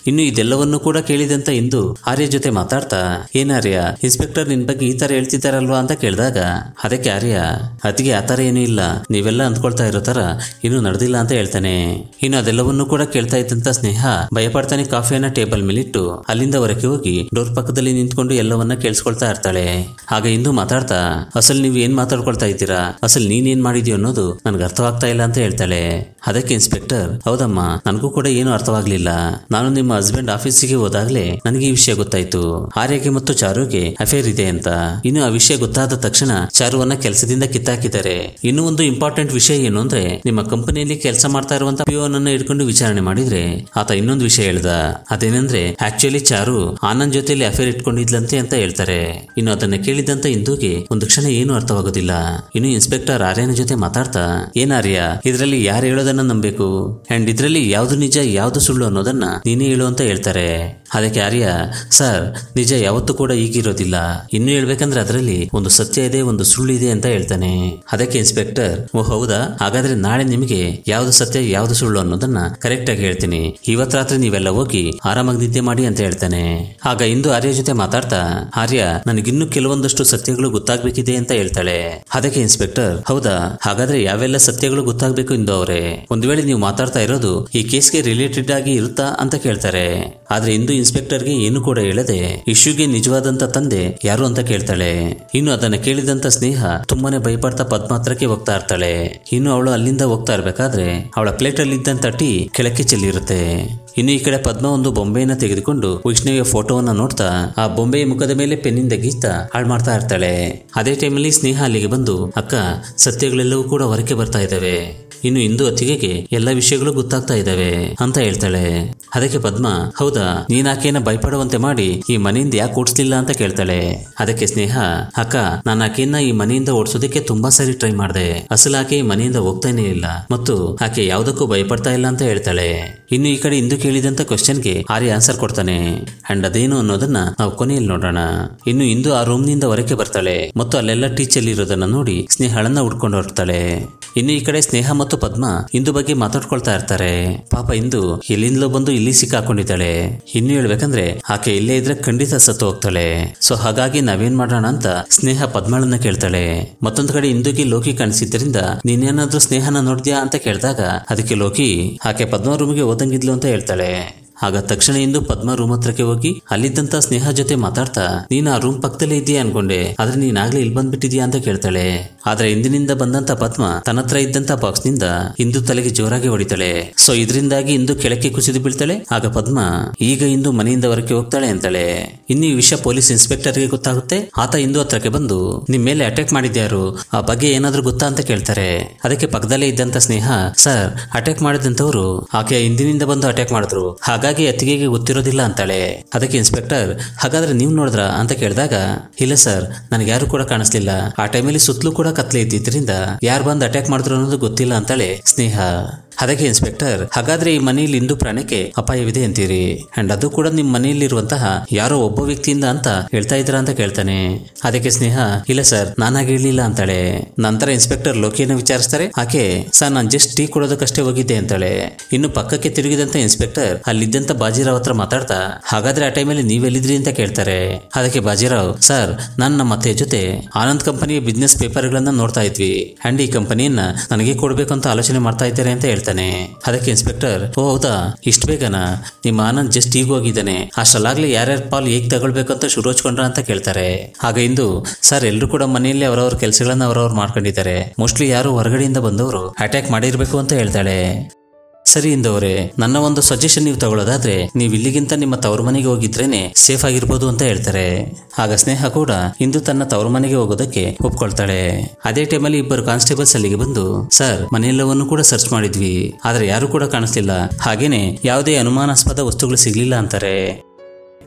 ಇನ್ನು ಇದೆಲ್ಲವನ್ನೂ ಕೂಡ ಕೇಳಿದಂತ ಇಂದು ಆರ್ಯ ಜೊತೆ ಮಾತಾಡ್ತಾ ಏನಾರ್ಯ ಇನ್ಸ್ಪೆಕ್ಟರ್ ನಿನ್ ಬಗ್ಗೆ ಈ ತರ ಹೇಳ್ತಿದ್ದಾರಲ್ವಾ ಅಂತ ಕೇಳಿದಾಗ ಅದಕ್ಕೆ ಆರ್ಯ ಅದಕ್ಕೆ ಆ ತರ ಏನೂ ಇಲ್ಲ ನೀವೆಲ್ಲ ಅಂದ್ಕೊಳ್ತಾ ಇರೋ ತರ ಇನ್ನೂ ನಡೆದಿಲ್ಲ ಅಂತ ಹೇಳ್ತಾನೆ ಇನ್ನು ಅದೆಲ್ಲವನ್ನೂ ಕೂಡ ಕೇಳ್ತಾ ಇದ್ದಂತ ಸ್ನೇಹ ಭಯಪಡ್ತಾನೆ ಕಾಫಿಯನ್ನ ಟೇಬಲ್ ಮೇಲಿಟ್ಟು ಅಲ್ಲಿಂದ ಹೊರಗೆ ಹೋಗಿ ಡೋರ್ ಪಕ್ಕದಲ್ಲಿ ನಿಂತ್ಕೊಂಡು ಎಲ್ಲವನ್ನ ಕೇಳಿಸ್ಕೊಳ್ತಾ ಇರ್ತಾಳೆ ಆಗ ಇಂದು ಮಾತಾಡ್ತಾ ಅಸಲ್ ನೀವು ಏನ್ ಮಾತಾಡ್ಕೊಳ್ತಾ ಇದ್ದೀರಾ ಅಸಲ್ ನೀನ್ ಏನ್ ಮಾಡಿದ್ಯೋ ಅನ್ನೋದು ನನ್ಗೆ ಅರ್ಥವಾಗ್ತಾ ಇಲ್ಲ ಅಂತ ಹೇಳ್ತಾಳೆ ಅದಕ್ಕೆ ಇನ್ಸ್ಪೆಕ್ಟರ್ ಹೌದಮ್ಮ ನನಗೂ ಕೂಡ ಏನು ಅರ್ಥವಾಗ್ಲಿಲ್ಲ ನಾನು ನಿಮ್ಮ ಹಸ್ಬೆಂಡ್ ಆಫೀಸಿಗೆ ಹೋದಾಗ್ಲೇ ನನಗೆ ಈ ವಿಷಯ ಗೊತ್ತಾಯ್ತು ಆರ್ಯಗೆ ಮತ್ತು ಚಾರುಗೆ ಅಫೇರ್ ಇದೆ ಅಂತ ಇನ್ನು ಆ ವಿಷಯ ಗೊತ್ತಾದ ತಕ್ಷಣ ಚಾರುವನ್ನ ಕೆಲಸದಿಂದ ಕಿತ್ತಾಕಿದ್ದಾರೆ ಇನ್ನು ಒಂದು ಇಂಪಾರ್ಟೆಂಟ್ ವಿಷಯ ಏನು ಅಂದ್ರೆ ನಿಮ್ಮ ಕಂಪನಿಯಲ್ಲಿ ಕೆಲಸ ಮಾಡ್ತಾ ಇರುವಂತ ಪಿಯೋನ್ ಅನ್ನ ಇಟ್ಕೊಂಡು ವಿಚಾರಣೆ ಮಾಡಿದ್ರೆ ಆತ ಇನ್ನೊಂದು ವಿಷಯ ಹೇಳ್ದ ಅದೇನಂದ್ರೆ ಆಕ್ಚುಲಿ ಚಾರು ಆನಂದ್ ಜೊತೆಲಿ ಅಫೇರ್ ಇಟ್ಕೊಂಡಿದ್ಲಂತೆ ಅಂತ ಹೇಳ್ತಾರೆ ಇನ್ನು ಅದನ್ನ ಕೇಳಿದಂತ ಇಂದುಗೆ ಒಂದು ಕ್ಷಣ ಏನು ಅರ್ಥವಾಗೋದಿಲ್ಲ ಇನ್ನು ಇನ್ಸ್ಪೆಕ್ಟರ್ ಆರ್ಯನ ಜೊತೆ ಮಾತಾಡ್ತಾ ಏನ್ ಆರ್ಯ ಇದ್ರಲ್ಲಿ ಯಾರು ಹೇಳೋದನ್ನ ನಂಬೇಕು ಅಂಡ್ ಇದ್ರಲ್ಲಿ ಯಾವ್ದು ನಿಜ ಯಾವ್ದು ಸುಳ್ಳು ಅನ್ನೋದನ್ನ ನೀನೇ ಹೇಳು ಅಂತ ಹೇಳ್ತಾರೆ ಅದಕ್ಕೆ ಆರ್ಯ ಸರ್ ನಿಜ ಯಾವತ್ತೂ ಕೂಡ ಈಗಿರೋದಿಲ್ಲ ಇನ್ನು ಹೇಳ್ಬೇಕಂದ್ರೆ ಅದರಲ್ಲಿ ಒಂದು ಸತ್ಯ ಇದೆ ಒಂದು ಸುಳ್ಳು ಇದೆ ಅಂತ ಹೇಳ್ತಾನೆ ಅದಕ್ಕೆ ಇನ್ಸ್ಪೆಕ್ಟರ್ ಓ ಹೌದಾ ಹಾಗಾದ್ರೆ ನಾಳೆ ನಿಮಗೆ ಯಾವ್ದು ಸತ್ಯ ಯಾವ್ದು ಸುಳ್ಳು ಅನ್ನೋದನ್ನ ಕರೆಕ್ಟ್ ಆಗಿ ಹೇಳ್ತೀನಿ ಇವತ್ ರಾತ್ರಿ ನೀವೆಲ್ಲ ಹೋಗಿ ಆರಾಮಾಗಿ ನಿದ್ದೆ ಮಾಡಿ ಅಂತ ಹೇಳ್ತಾನೆ ಆಗ ಇಂದು ಆರ್ಯ ಜೊತೆ ಮಾತಾಡ್ತಾ ಆರ್ಯ ನನಗಿನ್ನೂ ಕೆಲವೊಂದಷ್ಟು ಸತ್ಯಗಳು ಗೊತ್ತಾಗ್ಬೇಕಿದೆ ಅಂತ ಹೇಳ್ತಾಳೆ ಅದಕ್ಕೆ ಇನ್ಸ್ಪೆಕ್ಟರ್ ಹೌದಾ ಹಾಗಾದ್ರೆ ಯಾವೆಲ್ಲ ಸತ್ಯಗಳು ಗೊತ್ತಾಗ್ಬೇಕು ಇಂದು ಅವರೇ ಒಂದು ವೇಳೆ ನೀವು ಮಾತಾಡ್ತಾ ಇರೋದು ಈ ಕೇಸ್ಗೆ ರಿಲೇಟೆಡ್ ಆಗಿ ಇರುತ್ತಾ ಅಂತ ಕೇಳ್ತಾರೆ ಆದ್ರೆ ಇಂದು ಇನ್ಸ್ಪೆಕ್ಟರ್ಗೆ ಏನು ಕೂಡ ಹೇಳದೆ ಇಶ್ಯೂಗೆ ನಿಜವಾದಂತ ತಂದೆ ಯಾರು ಅಂತ ಕೇಳ್ತಾಳೆ ಇನ್ನು ಅದನ್ನ ಕೇಳಿದಂತ ಸ್ನೇಹ ತುಂಬಾನೇ ಭಯಪಡ್ತಾ ಪದ್ಮ ಹತ್ರಕ್ಕೆ ಹೋಗ್ತಾ ಇರ್ತಾಳೆ ಇನ್ನು ಅವಳು ಅಲ್ಲಿಂದ ಹೋಗ್ತಾ ಇರ್ಬೇಕಾದ್ರೆ ಅವಳ ಪ್ಲೇಟ್ ಅಲ್ಲಿ ಇದ್ದಂತ ಟೀ ಕೆಳಕ್ಕೆ ಚೆಲ್ಲಿರುತ್ತೆ ಇನ್ನು ಈ ಕಡೆ ಪದ್ಮ ಒಂದು ಬೊಂಬೆಯನ್ನ ತೆಗೆದುಕೊಂಡು ವೈಷ್ಣವಿಯ ಫೋಟೋವನ್ನ ನೋಡ್ತಾ ಆ ಬೊಂಬೆಯ ಮುಖದ ಮೇಲೆ ಪೆನ್ನಿಂದ ಗೀಸ್ತಾ ಹಾಳು ಮಾಡ್ತಾ ಇರ್ತಾಳೆ ಅದೇ ಟೈಮಲ್ಲಿ ಸ್ನೇಹ ಅಲ್ಲಿಗೆ ಬಂದು ಅಕ್ಕ ಸತ್ಯಗಳೆಲ್ಲವೂ ಕೂಡ ಹೊರಕ್ಕೆ ಬರ್ತಾ ಇದ್ದಾವೆ ಇನ್ನು ಇಂದು ಅತ್ತಿಗೆಗೆ ಎಲ್ಲ ವಿಷಯಗಳು ಗೊತ್ತಾಗ್ತಾ ಇದ್ದಾವೆ ಅಂತ ಹೇಳ್ತಾಳೆ ಅದಕ್ಕೆ ಪದ್ಮ ಹೌದಾ ನೀನ್ ಆಕೆಯನ್ನ ಭಯಪಡುವಂತೆ ಮಾಡಿ ಈ ಮನೆಯಿಂದ ಯಾಕೆ ಓಡಿಸ್ಲಿಲ್ಲ ಅಂತ ಕೇಳ್ತಾಳೆ ಅದಕ್ಕೆ ಸ್ನೇಹ ಅಕ್ಕ ನಾನು ಆಕೆಯನ್ನ ಈ ಮನೆಯಿಂದ ಓಡಿಸೋದಕ್ಕೆ ತುಂಬಾ ಸರಿ ಟ್ರೈ ಮಾಡಿದೆ ಅಸಲು ಆಕೆ ಈ ಮನೆಯಿಂದ ಹೋಗ್ತಾನೆ ಇಲ್ಲ ಮತ್ತು ಆಕೆ ಯಾವುದಕ್ಕೂ ಭಯಪಡ್ತಾ ಇಲ್ಲ ಅಂತ ಹೇಳ್ತಾಳೆ ಇನ್ನು ಈ ಕಡೆ ಇಂದು ಕೇಳಿದಂತ ಕ್ವಶನ್ಗೆ ಆರ್ಯ ಆನ್ಸರ್ ಕೊಡ್ತಾನೆ ಅಂಡ್ ಅದೇನು ಅನ್ನೋದನ್ನ ನಾವು ಕೊನೆಯಲ್ಲಿ ನೋಡೋಣ ಇನ್ನು ಇಂದು ಆ ರೂಮ್ ನಿಂದ ಹೊರಕ್ಕೆ ಬರ್ತಾಳೆ ಮತ್ತು ಅಲ್ಲೆಲ್ಲ ಟೀಚರ್ ಇರೋದನ್ನ ನೋಡಿ ಸ್ನೇಹಳನ್ನ ಹುಡ್ಕೊಂಡು ಹೊರಡ್ತಾಳೆ ಇನ್ನು ಈ ಕಡೆ ಸ್ನೇಹ ಮತ್ತು ಪದ್ಮ ಇಂದು ಬಗ್ಗೆ ಮಾತಾಡ್ಕೊಳ್ತಾ ಇರ್ತಾರೆ ಪಾಪ ಇಂದು ಎಲ್ಲಿಂದಲೋ ಬಂದು ಇಲ್ಲಿ ಸಿಕ್ಕಾಕೊಂಡಿದ್ದಾಳೆ ಇನ್ನು ಹೇಳ್ಬೇಕಂದ್ರೆ ಆಕೆ ಇಲ್ಲೇ ಇದ್ರೆ ಖಂಡಿತ ಸತ್ತು ಹೋಗ್ತಾಳೆ ಸೊ ಹಾಗಾಗಿ ನಾವೇನ್ ಮಾಡೋಣ ಅಂತ ಸ್ನೇಹ ಪದ್ಮಳನ್ನ ಕೇಳ್ತಾಳೆ ಮತ್ತೊಂದು ಕಡೆ ಇಂದುಗೆ ಲೋಕಿ ಕಾಣಿಸಿದ್ರಿಂದ ನೀನೇನಾದ್ರೂ ಸ್ನೇಹನ ನೋಡ್ದ್ಯಾ ಅಂತ ಕೇಳಿದಾಗ ಅದಕ್ಕೆ ಲೋಕಿ ಆಕೆ ಪದ್ಮ ರೂಮಿಗೆ ಓದಂಗಿದ್ಲು ಅಂತ ಹೇಳ್ತಾಳೆ ಆಗ ತಕ್ಷಣ ಇಂದು ಪದ್ಮ ರೂಮ್ ಹತ್ರಕ್ಕೆ ಹೋಗಿ ಅಲ್ಲಿದ್ದಂತ ಸ್ನೇಹ ಜೊತೆ ಮಾತಾಡ್ತಾ ನೀನ್ ಆ ರೂಮ್ ಪಕ್ಕದಲ್ಲೇ ಇದೆಯಾ ಅನ್ಕೊಂಡೆ ಆದ್ರೆ ನೀನ್ ಆಗ್ಲೇ ಇಲ್ಲಿ ಬಂದ್ಬಿಟ್ಟಿದ್ಯಾ ಅಂತ ಕೇಳ್ತಾಳೆ ಆದ್ರೆ ಇಂದಿನಿಂದ ಬಂದಂತ ಪದ್ಮ ತನ್ನ ಹತ್ರ ಇದ್ದಂತ ಬಾಕ್ಸ್ ನಿಂದ ಇಂದು ತಲೆಗೆ ಜೋರಾಗಿ ಹೊಡಿತಾಳೆ ಸೊ ಇದರಿಂದಾಗಿ ಇಂದು ಕೆಳಕ್ಕೆ ಕುಸಿದು ಬೀಳ್ತಾಳೆ ಆಗ ಪದ್ಮ ಈಗ ಇಂದು ಮನೆಯಿಂದ ಹೊರಕ್ಕೆ ಹೋಗ್ತಾಳೆ ಅಂತಾಳೆ ಇನ್ನು ಈ ವಿಷಯ ಪೊಲೀಸ್ ಇನ್ಸ್ಪೆಕ್ಟರ್ಗೆ ಗೊತ್ತಾಗುತ್ತೆ ಆತ ಇಂದು ಹತ್ರಕ್ಕೆ ಬಂದು ನಿಮ್ ಮೇಲೆ ಅಟ್ಯಾಕ್ ಮಾಡಿದ್ಯಾರು ಆ ಬಗ್ಗೆ ಏನಾದ್ರೂ ಗೊತ್ತಾ ಅಂತ ಕೇಳ್ತಾರೆ ಅದಕ್ಕೆ ಪಕ್ಕದಲ್ಲೇ ಇದ್ದಂತ ಸ್ನೇಹ ಸರ್ ಅಟ್ಯಾಕ್ ಮಾಡಿದಂತವ್ರು ಆಕೆ ಹಿಂದಿನಿಂದ ಬಂದು ಅಟ್ಯಾಕ್ ಮಾಡಿದ್ರು ಹಾಗಾಗಿ ಅತ್ತಿಗೆಗೆ ಗೊತ್ತಿರೋದಿಲ್ಲ ಅಂತಾಳೆ ಅದಕ್ಕೆ ಇನ್ಸ್ಪೆಕ್ಟರ್ ಹಾಗಾದ್ರೆ ನೀವು ನೋಡಿದ್ರ ಅಂತ ಕೇಳಿದಾಗ ಇಲ್ಲ ಸರ್ ನನಗೆ ಯಾರು ಕೂಡ ಕಾಣಿಸ್ಲಿಲ್ಲ ಆ ಟೈಮಲ್ಲಿ ಸುತ್ತಲೂ ಕೂಡ ಕತ್ಲೆ ಇದ್ದಿದ್ರಿಂದ ಯಾರು ಬಂದು ಅಟ್ಯಾಕ್ ಮಾಡಿದ್ರು ಅನ್ನೋದು ಗೊತ್ತಿಲ್ಲ ಅಂತಾಳೆ ಸ್ನೇಹ ಅದಕ್ಕೆ ಇನ್ಸ್ಪೆಕ್ಟರ್ ಹಾಗಾದ್ರೆ ಈ ಮನೆಯಲ್ಲಿ ಇಂದು ಪ್ರಾಣಕ್ಕೆ ಅಪಾಯವಿದೆ ಅಂತೀರಿ ಅಂಡ್ ಅದು ಕೂಡ ನಿಮ್ ಮನೆಯಲ್ಲಿರುವಂತಹ ಯಾರೋ ಒಬ್ಬ ವ್ಯಕ್ತಿಯಿಂದ ಅಂತ ಹೇಳ್ತಾ ಇದ್ರ ಅಂತ ಕೇಳ್ತಾನೆ ಅದಕ್ಕೆ ಸ್ನೇಹ ಇಲ್ಲ ಸರ್ ನಾನಾಗಿ ಹೇಳಿಲ್ಲ ಅಂತಾಳೆ ನಂತರ ಇನ್ಸ್ಪೆಕ್ಟರ್ ಲೋಕಿಯನ್ನ ವಿಚಾರಿಸ್ತಾರೆ ಆಕೆ ಸರ್ ನಾನು ಜಸ್ಟ್ ಟೀ ಕೊಡೋದಕ್ಕಷ್ಟೇ ಹೋಗಿದ್ದೆ ಅಂತಾಳೆ ಇನ್ನು ಪಕ್ಕಕ್ಕೆ ತಿರುಗಿದಂತ ಇನ್ಸ್ಪೆಕ್ಟರ್ ಅಲ್ಲಿದ್ದಂತ ಬಾಜಿರಾವ್ ಹತ್ರ ಮಾತಾಡ್ತಾ ಹಾಗಾದ್ರೆ ಆ ಟೈಮಲ್ಲಿ ನೀವೆಲ್ಲಿದ್ರಿ ಅಂತ ಕೇಳ್ತಾರೆ ಅದಕ್ಕೆ ಬಾಜಿರಾವ್ ಸರ್ ನಾನು ನಮ್ಮ ಅತ್ತೆ ಜೊತೆ ಆನಂದ್ ಕಂಪನಿಯ ಬಿಸ್ನೆಸ್ ಪೇಪರ್ಗಳನ್ನ ನೋಡ್ತಾ ಇದ್ವಿ ಅಂಡ್ ಈ ಕಂಪನಿಯನ್ನ ನನಗೆ ಕೊಡ್ಬೇಕು ಅಂತ ಆಲೋಚನೆ ಮಾಡ್ತಾ ಇದ್ದಾರೆ ಅಂತ ಹೇಳ್ತಾನೆ ಅದಕ್ಕೆ ಇನ್ಸ್ಪೆಕ್ಟರ್ ಓ ಹೌದಾ ಇಷ್ಟು ಬೇಗನಾ ನಿಮ್ಮ ಆನಂದ್ ಜಸ್ಟ್ ಈಗ ಹೋಗಿದ್ದಾನೆ ಅಷ್ಟಲ್ಲಾಗ್ಲಿ ಯಾರ್ಯಾರ ಪಾಲ್ ಹೇಗ್ ತಗೊಳ್ಬೇಕು ಅಂತ ಶುರು ಹಚ್ಕೊಂಡ್ರ ಅಂತ ಕೇಳ್ತಾರೆ ಆಗ ಇಂದು ಸರ್ ಎಲ್ಲರೂ ಕೂಡ ಮನೆಯಲ್ಲಿ ಅವರವ್ರ ಕೆಲಸಗಳನ್ನ ಅವರವ್ರು ಮಾಡ್ಕೊಂಡಿದ್ದಾರೆ ಮೋಸ್ಟ್ಲಿ ಯಾರು ಹೊರಗಡೆಯಿಂದ ಬಂದವರು ಅಟ್ಯಾಕ್ ಮಾಡಿರ್ಬೇಕು ಅಂತ ಹೇಳ್ತಾಳೆ ಸರಿ ಇಂದವ್ರೆ ನನ್ನ ಒಂದು ಸಜೆಷನ್ ನೀವು ತಗೊಳ್ಳೋದಾದ್ರೆ ನೀವು ಇಲ್ಲಿಗಿಂತ ನಿಮ್ಮ ತವ್ರ ಮನೆಗೆ ಹೋಗಿದ್ರೇನೆ ಸೇಫ್ ಆಗಿರ್ಬೋದು ಅಂತ ಹೇಳ್ತಾರೆ ಆಗ ಸ್ನೇಹ ಕೂಡ ಇಂದು ತನ್ನ ತವ್ರ ಮನೆಗೆ ಹೋಗೋದಕ್ಕೆ ಒಪ್ಕೊಳ್ತಾಳೆ ಅದೇ ಟೈಮಲ್ಲಿ ಇಬ್ಬರು ಕಾನ್ಸ್ಟೇಬಲ್ಸ್ ಅಲ್ಲಿಗೆ ಬಂದು ಸರ್ ಮನೆಯೆಲ್ಲವನ್ನು ಕೂಡ ಸರ್ಚ್ ಮಾಡಿದ್ವಿ ಆದ್ರೆ ಯಾರು ಕೂಡ ಕಾಣಿಸ್ಲಿಲ್ಲ ಹಾಗೇನೆ ಯಾವುದೇ ಅನುಮಾನಾಸ್ಪದ ವಸ್ತುಗಳು ಸಿಗ್ಲಿಲ್ಲ ಅಂತಾರೆ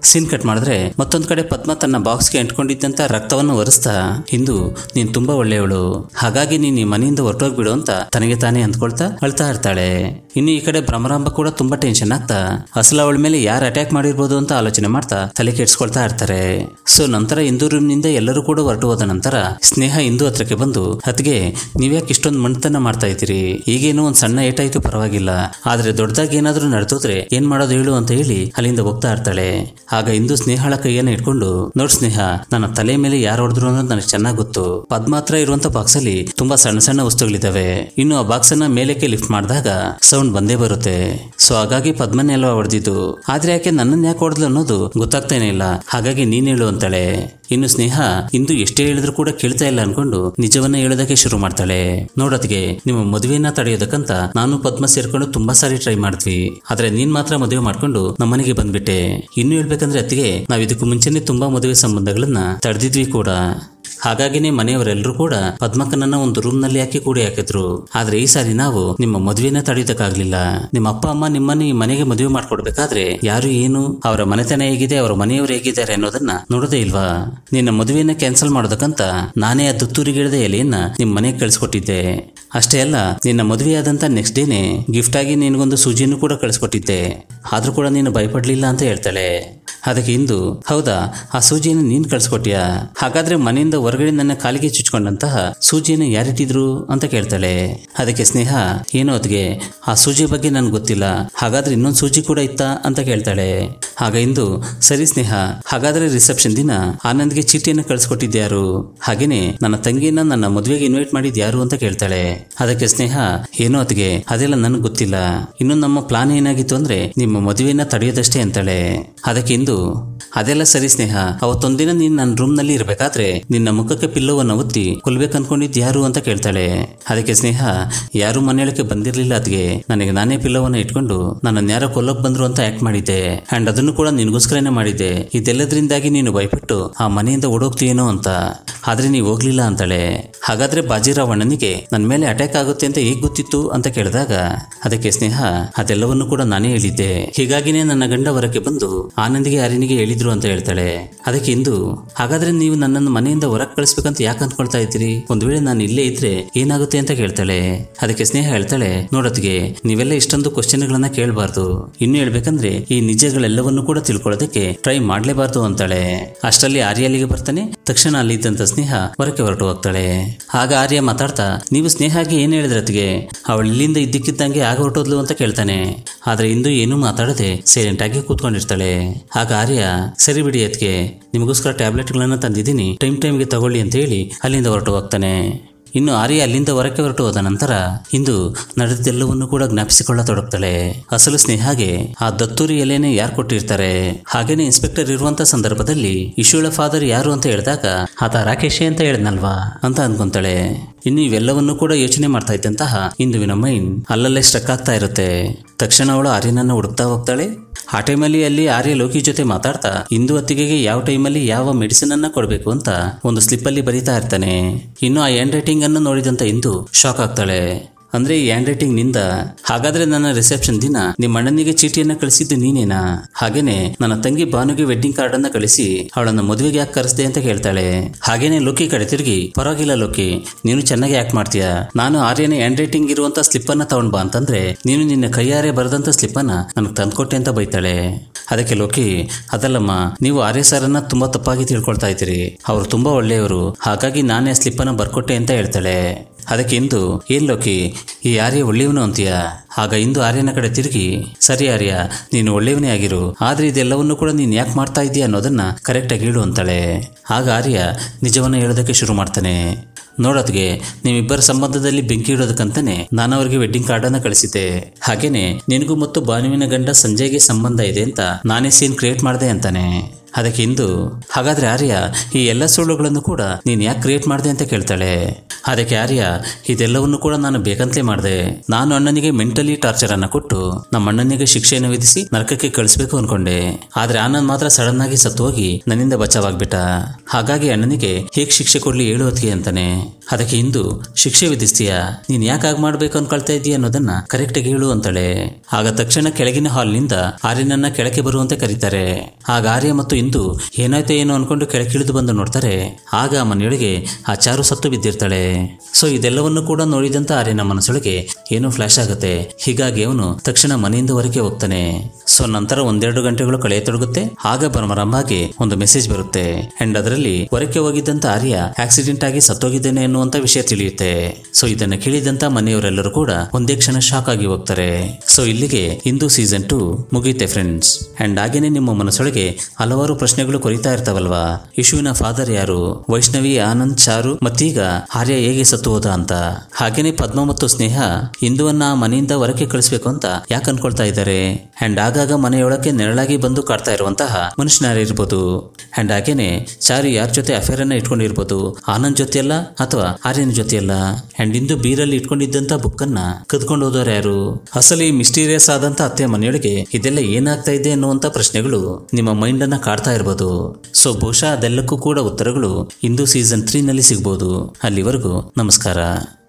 ಸೀನ್ ಕಟ್ ಮಾಡಿದ್ರೆ ಮತ್ತೊಂದ್ ಕಡೆ ಪದ್ಮ ತನ್ನ ಬಾಕ್ಸ್ಗೆ ಅಂಟ್ಕೊಂಡಿದ್ದಂತ ರಕ್ತವನ್ನು ಒರೆಸ್ತಾ ಇಂದು ನೀನ್ ತುಂಬಾ ಒಳ್ಳೆಯವಳು ಹಾಗಾಗಿ ನೀನ್ ಈ ಮನೆಯಿಂದ ಹೊರಟೋಗ್ಬಿಡು ಅಂತ ತನಗೆ ತಾನೇ ಅಂದ್ಕೊಳ್ತಾ ಅಳ್ತಾ ಇರ್ತಾಳೆ ಇನ್ನು ಈ ಕಡೆ ಭ್ರಮರಾಂಬ ಕೂಡ ತುಂಬಾ ಟೆನ್ಷನ್ ಆಗ್ತಾ ಅಸಲ ಅವಳ ಮೇಲೆ ಯಾರು ಅಟ್ಯಾಕ್ ಮಾಡಿರ್ಬೋದು ಅಂತ ಆಲೋಚನೆ ಮಾಡ್ತಾ ತಲೆ ಕೆಡ್ಸ್ಕೊಳ್ತಾ ಇರ್ತಾರೆ ಸೊ ನಂತರ ಇಂದು ರೂಮ್ನಿಂದ ಎಲ್ಲರೂ ಕೂಡ ಹೊರಟು ಹೋದ ನಂತರ ಸ್ನೇಹ ಇಂದು ಹತ್ರಕ್ಕೆ ಬಂದು ಅತ್ಗೆ ನೀವ್ಯಾಕೆ ಇಷ್ಟೊಂದು ಮಣ್ತನ ಮಾಡ್ತಾ ಇದ್ದೀರಿ ಈಗೇನೋ ಒಂದ್ ಸಣ್ಣ ಏಟಾಯ್ತು ಪರವಾಗಿಲ್ಲ ಆದ್ರೆ ದೊಡ್ಡದಾಗಿ ಏನಾದ್ರೂ ನಡೆದೋದ್ರೆ ಏನ್ ಮಾಡೋದು ಹೇಳು ಅಂತ ಹೇಳಿ ಅಲ್ಲಿಂದ ಹೋಗ್ತಾ ಇರ್ತಾಳೆ ಆಗ ಇಂದು ಸ್ನೇಹಳ ಕೈಯನ್ನ ಇಟ್ಕೊಂಡು ನೋಡ್ ಸ್ನೇಹ ನನ್ನ ತಲೆ ಮೇಲೆ ಯಾರು ಹೊಡೆದ್ರು ಅನ್ನೋದು ನನಗೆ ಚೆನ್ನಾಗಿ ಗೊತ್ತು ಪದ್ಮ ಹತ್ರ ಇರುವಂತ ಬಾಕ್ಸ್ ಅಲ್ಲಿ ತುಂಬಾ ಸಣ್ಣ ಸಣ್ಣ ವಸ್ತುಗಳಿದಾವೆ ಇನ್ನು ಆ ಬಾಕ್ಸ್ ಅನ್ನ ಮೇಲಕ್ಕೆ ಲಿಫ್ಟ್ ಮಾಡಿದಾಗ ಸೌಂಡ್ ಬಂದೇ ಬರುತ್ತೆ ಸೊ ಹಾಗಾಗಿ ಪದ್ಮನೇ ಅಲ್ವಾ ಹೊಡೆದಿದ್ದು ಆದ್ರೆ ಯಾಕೆ ನನ್ನನ್ನು ಯಾಕೆ ಹೊಡೆದ್ಲು ಅನ್ನೋದು ಗೊತ್ತಾಗ್ತಾನೆ ಇಲ್ಲ ಹಾಗಾಗಿ ನೀನ್ ಹೇಳು ಅಂತಾಳೆ ಇನ್ನು ಸ್ನೇಹ ಇಂದು ಎಷ್ಟೇ ಹೇಳಿದ್ರು ಕೂಡ ಕೇಳ್ತಾ ಇಲ್ಲ ಅನ್ಕೊಂಡು ನಿಜವನ್ನ ಹೇಳೋದಕ್ಕೆ ಶುರು ಮಾಡ್ತಾಳೆ ನೋಡೋದ್ಗೆ ನಿಮ್ಮ ಮದುವೆನ ತಡೆಯೋದಕ್ಕಂತ ನಾನು ಪದ್ಮ ಸೇರ್ಕೊಂಡು ತುಂಬಾ ಸಾರಿ ಟ್ರೈ ಮಾಡಿದ್ವಿ ಆದ್ರೆ ನೀನ್ ಮಾತ್ರ ಮದುವೆ ಮಾಡ್ಕೊಂಡು ನಮ್ಮನೆಗೆ ಬಂದ್ಬಿಟ್ಟೆ ಇನ್ನು ಹೇಳ್ಬೇಕಂದ್ರೆ ಅತ್ತಿಗೆ ನಾವ್ ಇದಕ್ಕೂ ಮುಂಚೆನೆ ತುಂಬಾ ಮದುವೆ ಸಂಬಂಧಗಳನ್ನ ತಡೆದಿದ್ವಿ ಕೂಡ ಹಾಗಾಗಿನೇ ಮನೆಯವರೆಲ್ಲರೂ ಕೂಡ ಪದ್ಮಕ್ಕನನ್ನ ಒಂದು ರೂಮ್ ನಲ್ಲಿ ಹಾಕಿ ಕೂಡಿ ಹಾಕಿದ್ರು ಆದ್ರೆ ಈ ಸಾರಿ ನಾವು ನಿಮ್ಮ ಮದುವೆನ ತಡೆಯೋದಕ್ಕಾಗ್ಲಿಲ್ಲ ನಿಮ್ಮ ಅಪ್ಪ ಅಮ್ಮ ನಿಮ್ಮನ್ನ ಈ ಮನೆಗೆ ಮದುವೆ ಮಾಡ್ಕೊಡ್ಬೇಕಾದ್ರೆ ಯಾರು ಏನು ಅವರ ಮನೆತನ ಹೇಗಿದೆ ಅವರ ಮನೆಯವರು ಹೇಗಿದ್ದಾರೆ ಅನ್ನೋದನ್ನ ನೋಡೋದೇ ಇಲ್ವಾ ನಿನ್ನ ಮದುವೆನ ಕ್ಯಾನ್ಸಲ್ ಮಾಡೋದಕ್ಕಂತ ನಾನೇ ಆ ತುತ್ತೂರಿಗಿಡದ ಎಲೆಯನ್ನ ನಿಮ್ ಮನೆಗೆ ಕಳಿಸ್ಕೊಟ್ಟಿದ್ದೆ ಅಷ್ಟೇ ಅಲ್ಲ ನಿನ್ನ ಮದುವೆಯಾದಂತ ನೆಕ್ಸ್ಟ್ ಡೇನೆ ಗಿಫ್ಟ್ ಆಗಿ ನಿನಗೊಂದು ಸೂಜಿಯನ್ನು ಕೂಡ ಕಳಿಸ್ಕೊಟ್ಟಿದ್ದೆ ಆದ್ರೂ ಕೂಡ ನೀನು ಭಯಪಡ್ಲಿಲ್ಲ ಅಂತ ಹೇಳ್ತಾಳೆ ಅದಕ್ಕೆ ಇಂದು ಹೌದಾ ಆ ಸೂಜಿಯನ್ನು ನೀನ್ ಕಳ್ಸಿಕೊಟ್ಯಾ ಹಾಗಾದ್ರೆ ಮನೆಯಿಂದ ಹೊರಗಡೆ ನನ್ನ ಕಾಲಿಗೆ ಚುಚ್ಕೊಂಡಂತಹ ಸೂಜಿಯನ್ನು ಯಾರಿಟ್ಟಿದ್ರು ಅಂತ ಕೇಳ್ತಾಳೆ ಅದಕ್ಕೆ ಸ್ನೇಹ ಏನೋ ಅದ್ಗೆ ಆ ಸೂಜಿ ಬಗ್ಗೆ ನನ್ಗೆ ಗೊತ್ತಿಲ್ಲ ಹಾಗಾದ್ರೆ ಇನ್ನೊಂದು ಸೂಜಿ ಕೂಡ ಇತ್ತಾ ಅಂತ ಕೇಳ್ತಾಳೆ ಆಗ ಇಂದು ಸರಿ ಸ್ನೇಹ ಹಾಗಾದ್ರೆ ರಿಸೆಪ್ಷನ್ ದಿನ ಆನಂದ್ಗೆ ಚೀಟಿಯನ್ನು ಕಳ್ಸಿಕೊಟ್ಟಿದ್ಯಾರು ಹಾಗೇನೆ ನನ್ನ ತಂಗಿಯನ್ನ ನನ್ನ ಮದುವೆಗೆ ಇನ್ವೈಟ್ ಮಾಡಿದ್ ಯಾರು ಅಂತ ಕೇಳ್ತಾಳೆ ಅದಕ್ಕೆ ಸ್ನೇಹ ಏನೋ ಅದ್ಗೆ ಅದೆಲ್ಲ ನನಗೆ ಗೊತ್ತಿಲ್ಲ ಇನ್ನು ನಮ್ಮ ಪ್ಲಾನ್ ಏನಾಗಿತ್ತು ಅಂದ್ರೆ ನಿಮ್ಮ ಮದುವೆನ ತಡೆಯೋದಷ್ಟೇ ಅಂತಾಳೆ ಅದಕ್ಕೆ ಇಂದು ಅದೆಲ್ಲ ಸರಿ ಸ್ನೇಹ ಅವತ್ತೊಂದಿನ ನೀನ್ ನನ್ನ ರೂಮ್ ನಲ್ಲಿ ಇರ್ಬೇಕಾದ್ರೆ ನಿನ್ನ ಮುಖಕ್ಕೆ ಪಿಲ್ಲೋವನ್ನು ಒತ್ತಿ ಕೊಲ್ಬೇಕು ಅನ್ಕೊಂಡಿದ್ ಯಾರು ಅಂತ ಕೇಳ್ತಾಳೆ ಅದಕ್ಕೆ ಸ್ನೇಹ ಯಾರು ಮನೆಯೊಳಕ್ಕೆ ಬಂದಿರ್ಲಿಲ್ಲ ಅದ್ಗೆ ನನಗೆ ನಾನೇ ಪಿಲ್ಲೋವನ್ನ ಇಟ್ಕೊಂಡು ನನ್ನನ್ನು ಯಾರೋ ಕೊಲ್ಲೋಕ್ ಬಂದ್ರು ಅಂತ ಆಕ್ಟ್ ಮಾಡಿದ್ದೆ ಅಂಡ್ ಅದನ್ನು ಕೂಡ ನಿನ್ಗೋಸ್ಕರನೇ ಮಾಡಿದ್ದೆ ಇದೆಲ್ಲದ್ರಿಂದಾಗಿ ನೀನು ಭಯಪಟ್ಟು ಆ ಮನೆಯಿಂದ ಓಡೋಗ್ತೀಯೇನೋ ಅಂತ ಆದ್ರೆ ನೀವು ಹೋಗ್ಲಿಲ್ಲ ಅಂತಾಳೆ ಹಾಗಾದ್ರೆ ಬಾಜಿರಾವ್ ಅಣ್ಣನಿಗೆ ನನ್ನ ಮೇಲೆ ಅಟ್ಯಾಕ್ ಆಗುತ್ತೆ ಅಂತ ಹೇಗ್ ಗೊತ್ತಿತ್ತು ಅಂತ ಕೇಳಿದಾಗ ಅದಕ್ಕೆ ಸ್ನೇಹ ಅದೆಲ್ಲವನ್ನು ಕೂಡ ನಾನೇ ಹೇಳಿದ್ದೆ ಹೀಗಾಗಿನೇ ನನ್ನ ಗಂಡ ಹೊರಕ್ಕೆ ಬಂದು ಆನಂದಿಗೆ ಅರಿನಿಗೆ ಹೇಳಿದ್ರು ಅಂತ ಹೇಳ್ತಾಳೆ ಅದಕ್ಕೆ ಇಂದು ಹಾಗಾದ್ರೆ ನೀವು ನನ್ನನ್ನು ಮನೆಯಿಂದ ಹೊರಗೆ ಕಳಿಸ್ಬೇಕಂತ ಯಾಕೆ ಅನ್ಕೊಳ್ತಾ ಇದ್ದೀರಿ ಒಂದ್ ವೇಳೆ ನಾನು ಇಲ್ಲೇ ಇದ್ರೆ ಏನಾಗುತ್ತೆ ಅಂತ ಕೇಳ್ತಾಳೆ ಅದಕ್ಕೆ ಸ್ನೇಹ ಹೇಳ್ತಾಳೆ ನೋಡೋದ್ಗೆ ನೀವೆಲ್ಲ ಇಷ್ಟೊಂದು ಕ್ವಶನ್ಗಳನ್ನ ಕೇಳಬಾರ್ದು ಇನ್ನು ಹೇಳ್ಬೇಕಂದ್ರೆ ಈ ನಿಜಗಳೆಲ್ಲವನ್ನು ಕೂಡ ತಿಳ್ಕೊಳ್ಳೋದಕ್ಕೆ ಟ್ರೈ ಮಾಡ್ಲೇಬಾರ್ದು ಅಂತಾಳೆ ಅಷ್ಟರಲ್ಲಿ ಆರ್ಯ ಅಲ್ಲಿಗೆ ಬರ್ತಾನೆ ತಕ್ಷಣ ಅಲ್ಲಿದ್ದಂತ ಸ್ನೇಹ ಹೊರಕ್ಕೆ ಹೊರಟು ಹೋಗ್ತಾಳೆ ಆಗ ಆರ್ಯ ಮಾತಾಡ್ತಾ ನೀವು ಸ್ನೇಹಾಗೆ ಏನ್ ಹೇಳಿದ್ರತ್ಗೆ ಅವಳು ಇಲ್ಲಿಂದ ಇದ್ದಕ್ಕಿದ್ದಂಗೆ ಆಗ ಹೊರಟೋದ್ಲು ಅಂತ ಕೇಳ್ತಾನೆ ಆದ್ರೆ ಇಂದು ಏನೂ ಮಾತಾಡದೆ ಸೈಲೆಂಟ್ ಆಗಿ ಕೂತ್ಕೊಂಡಿರ್ತಾಳೆ ಆಗ ಆರ್ಯ ಸರಿ ಬಿಡಿ ಅದಕ್ಕೆ ನಿಮಗೋಸ್ಕರ ಟ್ಯಾಬ್ಲೆಟ್ಗಳನ್ನ ತಂದಿದ್ದೀನಿ ಟೈಮ್ ಟೈಮ್ಗೆ ತಗೊಳ್ಳಿ ಅಂತ ಹೇಳಿ ಅಲ್ಲಿಂದ ಹೊರಟು ಹೋಗ್ತಾನೆ ಇನ್ನು ಆರ್ಯ ಅಲ್ಲಿಂದ ಹೊರಕ್ಕೆ ಹೊರಟು ಹೋದ ನಂತರ ಇಂದು ನಡೆದೆಲ್ಲವನ್ನು ಕೂಡ ಜ್ಞಾಪಿಸಿಕೊಳ್ಳತೊಡಗ್ತಾಳೆ ಅಸಲು ಸ್ನೇಹಾಗೆ ಆ ದತ್ತೂರಿ ಎಲೆನೇ ಯಾರು ಕೊಟ್ಟಿರ್ತಾರೆ ಹಾಗೇನೆ ಇನ್ಸ್ಪೆಕ್ಟರ್ ಇರುವಂತ ಸಂದರ್ಭದಲ್ಲಿ ಇಶುಳ ಫಾದರ್ ಯಾರು ಅಂತ ಹೇಳಿದಾಗ ಆತ ರಾಕೇಶೇ ಅಂತ ಹೇಳಿದ್ನಲ್ವಾ ಅಂತ ಅನ್ಕೊಂತಾಳೆ ಇನ್ನು ಇವೆಲ್ಲವನ್ನು ಕೂಡ ಯೋಚನೆ ಮಾಡ್ತಾ ಇದ್ದಂತಹ ಇಂದುವಿನ ಮೈಂಡ್ ಅಲ್ಲಲ್ಲೇ ಸ್ಟ್ರಕ್ ಆಗ್ತಾ ಇರುತ್ತೆ ತಕ್ಷಣ ಅವಳು ಆರ್ಯನನ್ನ ಹುಡುಕ್ತಾ ಹೋಗ್ತಾಳೆ ಆ ಟೈಮಲ್ಲಿ ಅಲ್ಲಿ ಆರ್ಯ ಲೋಕಿ ಜೊತೆ ಮಾತಾಡ್ತಾ ಇಂದು ಹೊತ್ತಿಗೆಗೆ ಯಾವ ಟೈಮಲ್ಲಿ ಯಾವ ಮೆಡಿಸಿನ್ ಅನ್ನ ಕೊಡಬೇಕು ಅಂತ ಒಂದು ಸ್ಲಿಪ್ ಅಲ್ಲಿ ಬರೀತಾ ಇರ್ತಾನೆ ಇನ್ನು ಆ ಹ್ಯಾಂಡ್ ರೈಟಿಂಗ್ ಅನ್ನು ನೋಡಿದಂತ ಇಂದು ಶಾಕ್ ಆಗ್ತಾಳೆ ಅಂದ್ರೆ ಈ ಹ್ಯಾಂಡ್ ರೈಟಿಂಗ್ ನಿಂದ ಹಾಗಾದ್ರೆ ನನ್ನ ರಿಸೆಪ್ಷನ್ ದಿನ ನಿಮ್ಮ ಅಣ್ಣನಿಗೆ ಚೀಟಿಯನ್ನ ಕಳಿಸಿದ್ದು ನೀನೇನಾ ಹಾಗೇನೆ ನನ್ನ ತಂಗಿ ಭಾನುಗೆ ವೆಡ್ಡಿಂಗ್ ಕಾರ್ಡ್ ಅನ್ನ ಕಳಿಸಿ ಅವಳನ್ನ ಮದುವೆಗೆ ಯಾಕೆ ಕರೆಸ್ದೆ ಅಂತ ಕೇಳ್ತಾಳೆ ಹಾಗೇನೆ ಲೋಕಿ ಕಡೆ ತಿರುಗಿ ಪರವಾಗಿಲ್ಲ ಲೋಕಿ ನೀನು ಚೆನ್ನಾಗಿ ಆಕ್ಟ್ ಮಾಡ್ತೀಯ ನಾನು ಆರ್ಯನ ಹ್ಯಾಂಡ್ ರೈಟಿಂಗ್ ಇರುವಂತ ಸ್ಲಿಪ್ ಅನ್ನ ತಗೊಂಡ್ ಬಾ ಅಂತಂದ್ರೆ ನೀನು ನಿನ್ನ ಕೈಯಾರೆ ಬರೆದಂತ ಸ್ಲಿಪ್ ಅನ್ನ ನನಗೆ ತಂದ್ಕೊಟ್ಟೆ ಅಂತ ಬೈತಾಳೆ ಅದಕ್ಕೆ ಲೋಕಿ ಅದಲ್ಲಮ್ಮ ನೀವು ಆರ್ಯ ಸರನ್ನ ತುಂಬಾ ತಪ್ಪಾಗಿ ತಿಳ್ಕೊಳ್ತಾ ಇದ್ದೀರಿ ಅವರು ತುಂಬಾ ಒಳ್ಳೆಯವರು ಹಾಗಾಗಿ ನಾನೇ ಆ ಸ್ಲಿಪ್ ಅನ್ನ ಬರ್ಕೊಟ್ಟೆ ಅಂತ ಹೇಳ್ತಾಳೆ ಅದಕ್ಕೆ ಇಂದು ಏನ್ ಲೋಕಿ ಈ ಆರ್ಯ ಒಳ್ಳೆಯವನು ಅಂತೀಯ ಆಗ ಇಂದು ಆರ್ಯನ ಕಡೆ ತಿರುಗಿ ಸರಿ ಆರ್ಯ ನೀನು ಒಳ್ಳೆಯವನೇ ಆಗಿರು ಆದ್ರೆ ಇದೆಲ್ಲವನ್ನು ಕೂಡ ನೀನು ಯಾಕೆ ಮಾಡ್ತಾ ಇದೀಯ ಅನ್ನೋದನ್ನ ಕರೆಕ್ಟಾಗಿ ಹೇಳು ಅಂತಾಳೆ ಆಗ ಆರ್ಯ ನಿಜವನ್ನ ಹೇಳೋದಕ್ಕೆ ಶುರು ಮಾಡ್ತಾನೆ ನೋಡೋದ್ಗೆ ನಿಮ್ಮಿಬ್ಬರ ಸಂಬಂಧದಲ್ಲಿ ಬೆಂಕಿ ಇಡೋದಕ್ಕಂತಾನೆ ನಾನು ಅವರಿಗೆ ವೆಡ್ಡಿಂಗ್ ಕಾರ್ಡ್ ಅನ್ನ ಕಳಿಸಿದ್ದೆ ಹಾಗೇನೆ ನಿನಗೂ ಮತ್ತು ಭಾನುವಿನ ಗಂಡ ಸಂಜಯ್ಗೆ ಸಂಬಂಧ ಇದೆ ಅಂತ ನಾನೇ ಸೀನ್ ಕ್ರಿಯೇಟ್ ಮಾಡಿದೆ ಅಂತಾನೆ ಅದಕ್ಕೆ ಇಂದು ಹಾಗಾದ್ರೆ ಆರ್ಯ ಈ ಎಲ್ಲ ಸುಳ್ಳುಗಳನ್ನು ಕೂಡ ನೀನ್ ಯಾಕೆ ಕ್ರಿಯೇಟ್ ಮಾಡಿದೆ ಅಂತ ಕೇಳ್ತಾಳೆ ಅದಕ್ಕೆ ಆರ್ಯ ಇದೆಲ್ಲವನ್ನು ಕೂಡ ನಾನು ಬೇಕಂತಲೇ ಮಾಡಿದೆ ನಾನು ಅಣ್ಣನಿಗೆ ಮೆಂಟಲಿ ಟಾರ್ಚರ್ ಅನ್ನ ಕೊಟ್ಟು ನಮ್ಮ ಅಣ್ಣನಿಗೆ ಶಿಕ್ಷೆಯನ್ನು ವಿಧಿಸಿ ನರಕಕ್ಕೆ ಕಳಿಸ್ಬೇಕು ಅನ್ಕೊಂಡೆ ಆದ್ರೆ ಆನಂದ್ ಮಾತ್ರ ಸಡನ್ ಆಗಿ ಸತ್ತು ಹೋಗಿ ನನ್ನಿಂದ ಬಚಾವಾಗ್ಬಿಟ್ಟ ಹಾಗಾಗಿ ಅಣ್ಣನಿಗೆ ಹೇಗ್ ಶಿಕ್ಷೆ ಕೊಡ್ಲಿ ಹೇಳು ಹೊತ್ತಿಗೆ ಅಂತಾನೆ ಅದಕ್ಕೆ ಇಂದು ಶಿಕ್ಷೆ ವಿಧಿಸ್ತೀಯಾ ನೀನ್ ಯಾಕೆ ಆಗ ಮಾಡ್ಬೇಕು ಅನ್ಕೊಳ್ತಾ ಇದೀಯ ಅನ್ನೋದನ್ನ ಕರೆಕ್ಟ್ ಆಗಿ ಹೇಳು ಅಂತಾಳೆ ಆಗ ತಕ್ಷಣ ಕೆಳಗಿನ ಹಾಲ್ನಿಂದ ಆರ್ಯನನ್ನ ಕೆಳಕ್ಕೆ ಬರುವಂತೆ ಕರೀತಾರೆ ಆಗ ಆರ್ಯ ಮತ್ತು ಇಂದು ಏನಾಯ್ತೋ ಏನೋ ಅನ್ಕೊಂಡು ಕೆಳಗಿಳಿದು ಬಂದು ನೋಡ್ತಾರೆ ಆಗ ಆ ಮನೆಯೊಳಗೆ ಆ ಚಾರು ಸತ್ತು ಬಿದ್ದಿರ್ತಾಳೆ ಸೊ ಇದೆಲ್ಲವನ್ನು ಕೂಡ ನೋಡಿದಂತ ಆರ್ಯನ ಮನಸ್ಸೊಳಗೆ ಏನೋ ಫ್ಲಾಶ್ ಆಗುತ್ತೆ ಹೀಗಾಗಿ ಅವನು ತಕ್ಷಣ ಮನೆಯಿಂದ ಹೊರಗೆ ಹೋಗ್ತಾನೆ ಸೊ ನಂತರ ಒಂದೆರಡು ಗಂಟೆಗಳು ಕಳೆಯತೊಡಗುತ್ತೆ ಆಗ ಬರಮರಂಭಾಗಿ ಒಂದು ಮೆಸೇಜ್ ಬರುತ್ತೆ ಅಂಡ್ ಅದರಲ್ಲಿ ಹೊರಕ್ಕೆ ಹೋಗಿದ್ದಂತ ಆರ್ಯ ಆಕ್ಸಿಡೆಂಟ್ ಆಗಿ ಸತ್ತೋಗಿದ್ದೇನೆ ಎನ್ನುವಂತ ವಿಷಯ ತಿಳಿಯುತ್ತೆ ಸೊ ಇದನ್ನ ಕೇಳಿದಂತ ಮನೆಯವರೆಲ್ಲರೂ ಕೂಡ ಒಂದೇ ಕ್ಷಣ ಶಾಕ್ ಆಗಿ ಹೋಗ್ತಾರೆ ಸೊ ಇಲ್ಲಿಗೆ ಇಂದು ಸೀಸನ್ ಟು ಮುಗಿಯುತ್ತೆ ಫ್ರೆಂಡ್ಸ್ ಅಂಡ್ ಹಾಗೇನೆ ನಿಮ್ಮ ಮನಸ್ಸೊಳಗೆ ಹಲವಾರು ಪ್ರಶ್ನೆಗಳು ಕೊರಿತಾ ಇರ್ತಾವಲ್ವಾ ಯಶುವಿನ ಫಾದರ್ ಯಾರು ವೈಷ್ಣವಿ ಆನಂದ್ ಚಾರು ಮತ್ತೀಗ ಆರ್ಯ ಹೇಗೆ ಸತ್ತು ಹೋದ ಅಂತ ಹಾಗೇನೆ ಪದ್ಮ ಮತ್ತು ಸ್ನೇಹ ಇಂದುವನ್ನ ಆ ಮನೆಯಿಂದ ಹೊರಕ್ಕೆ ಕಳಿಸ್ಬೇಕು ಅಂತ ಯಾಕೆ ಅನ್ಕೊಳ್ತಾ ಇದ್ದಾರೆ ಅಂಡ್ ಆಗಾಗ ಮನೆಯೊಳಕ್ಕೆ ನೆರಳಾಗಿ ಬಂದು ಕಾಡ್ತಾ ಇರುವಂತಹ ಮನುಷ್ಯನಾರಿರ್ಬೋದು ಅಂಡ್ ಹಾಗೇನೆ ಚಾರು ಯಾರ ಜೊತೆ ಅಫೇರ್ ಅನ್ನ ಇಟ್ಕೊಂಡಿರ್ಬೋದು ಆನಂದ್ ಜೊತೆಯಲ್ಲ ಅಥವಾ ಆರ್ಯನ ಜೊತೆಯಲ್ಲ ಅಂಡ್ ಇಂದು ಬೀರಲ್ಲಿ ಇಟ್ಕೊಂಡಿದ್ದಂತ ಬುಕ್ ಅನ್ನ ಕದ್ಕೊಂಡು ಹೋದವ್ರು ಯಾರು ಅಸಲಿ ಮಿಸ್ಟೀರಿಯಸ್ ಆದಂತ ಅತ್ತೆ ಮನೆಯೊಳಗೆ ಇದೆಲ್ಲ ಏನಾಗ್ತಾ ಇದೆ ಅನ್ನುವಂತ ಪ್ರಶ್ನೆಗಳು ನಿಮ್ಮ ಮೈಂಡ್ ಅನ್ನ ಕಾಡ್ತಾ ಇರ್ಬೋದು ಸೊ ಬಹುಶಃ ಅದೆಲ್ಲಕ್ಕೂ ಕೂಡ ಉತ್ತರಗಳು ಇಂದು ಸೀಸನ್ ತ್ರೀ ನಲ್ಲಿ ಸಿಗ್ಬೋದು ಅಲ್ಲಿವರೆಗೂ ನಮಸ್ಕಾರ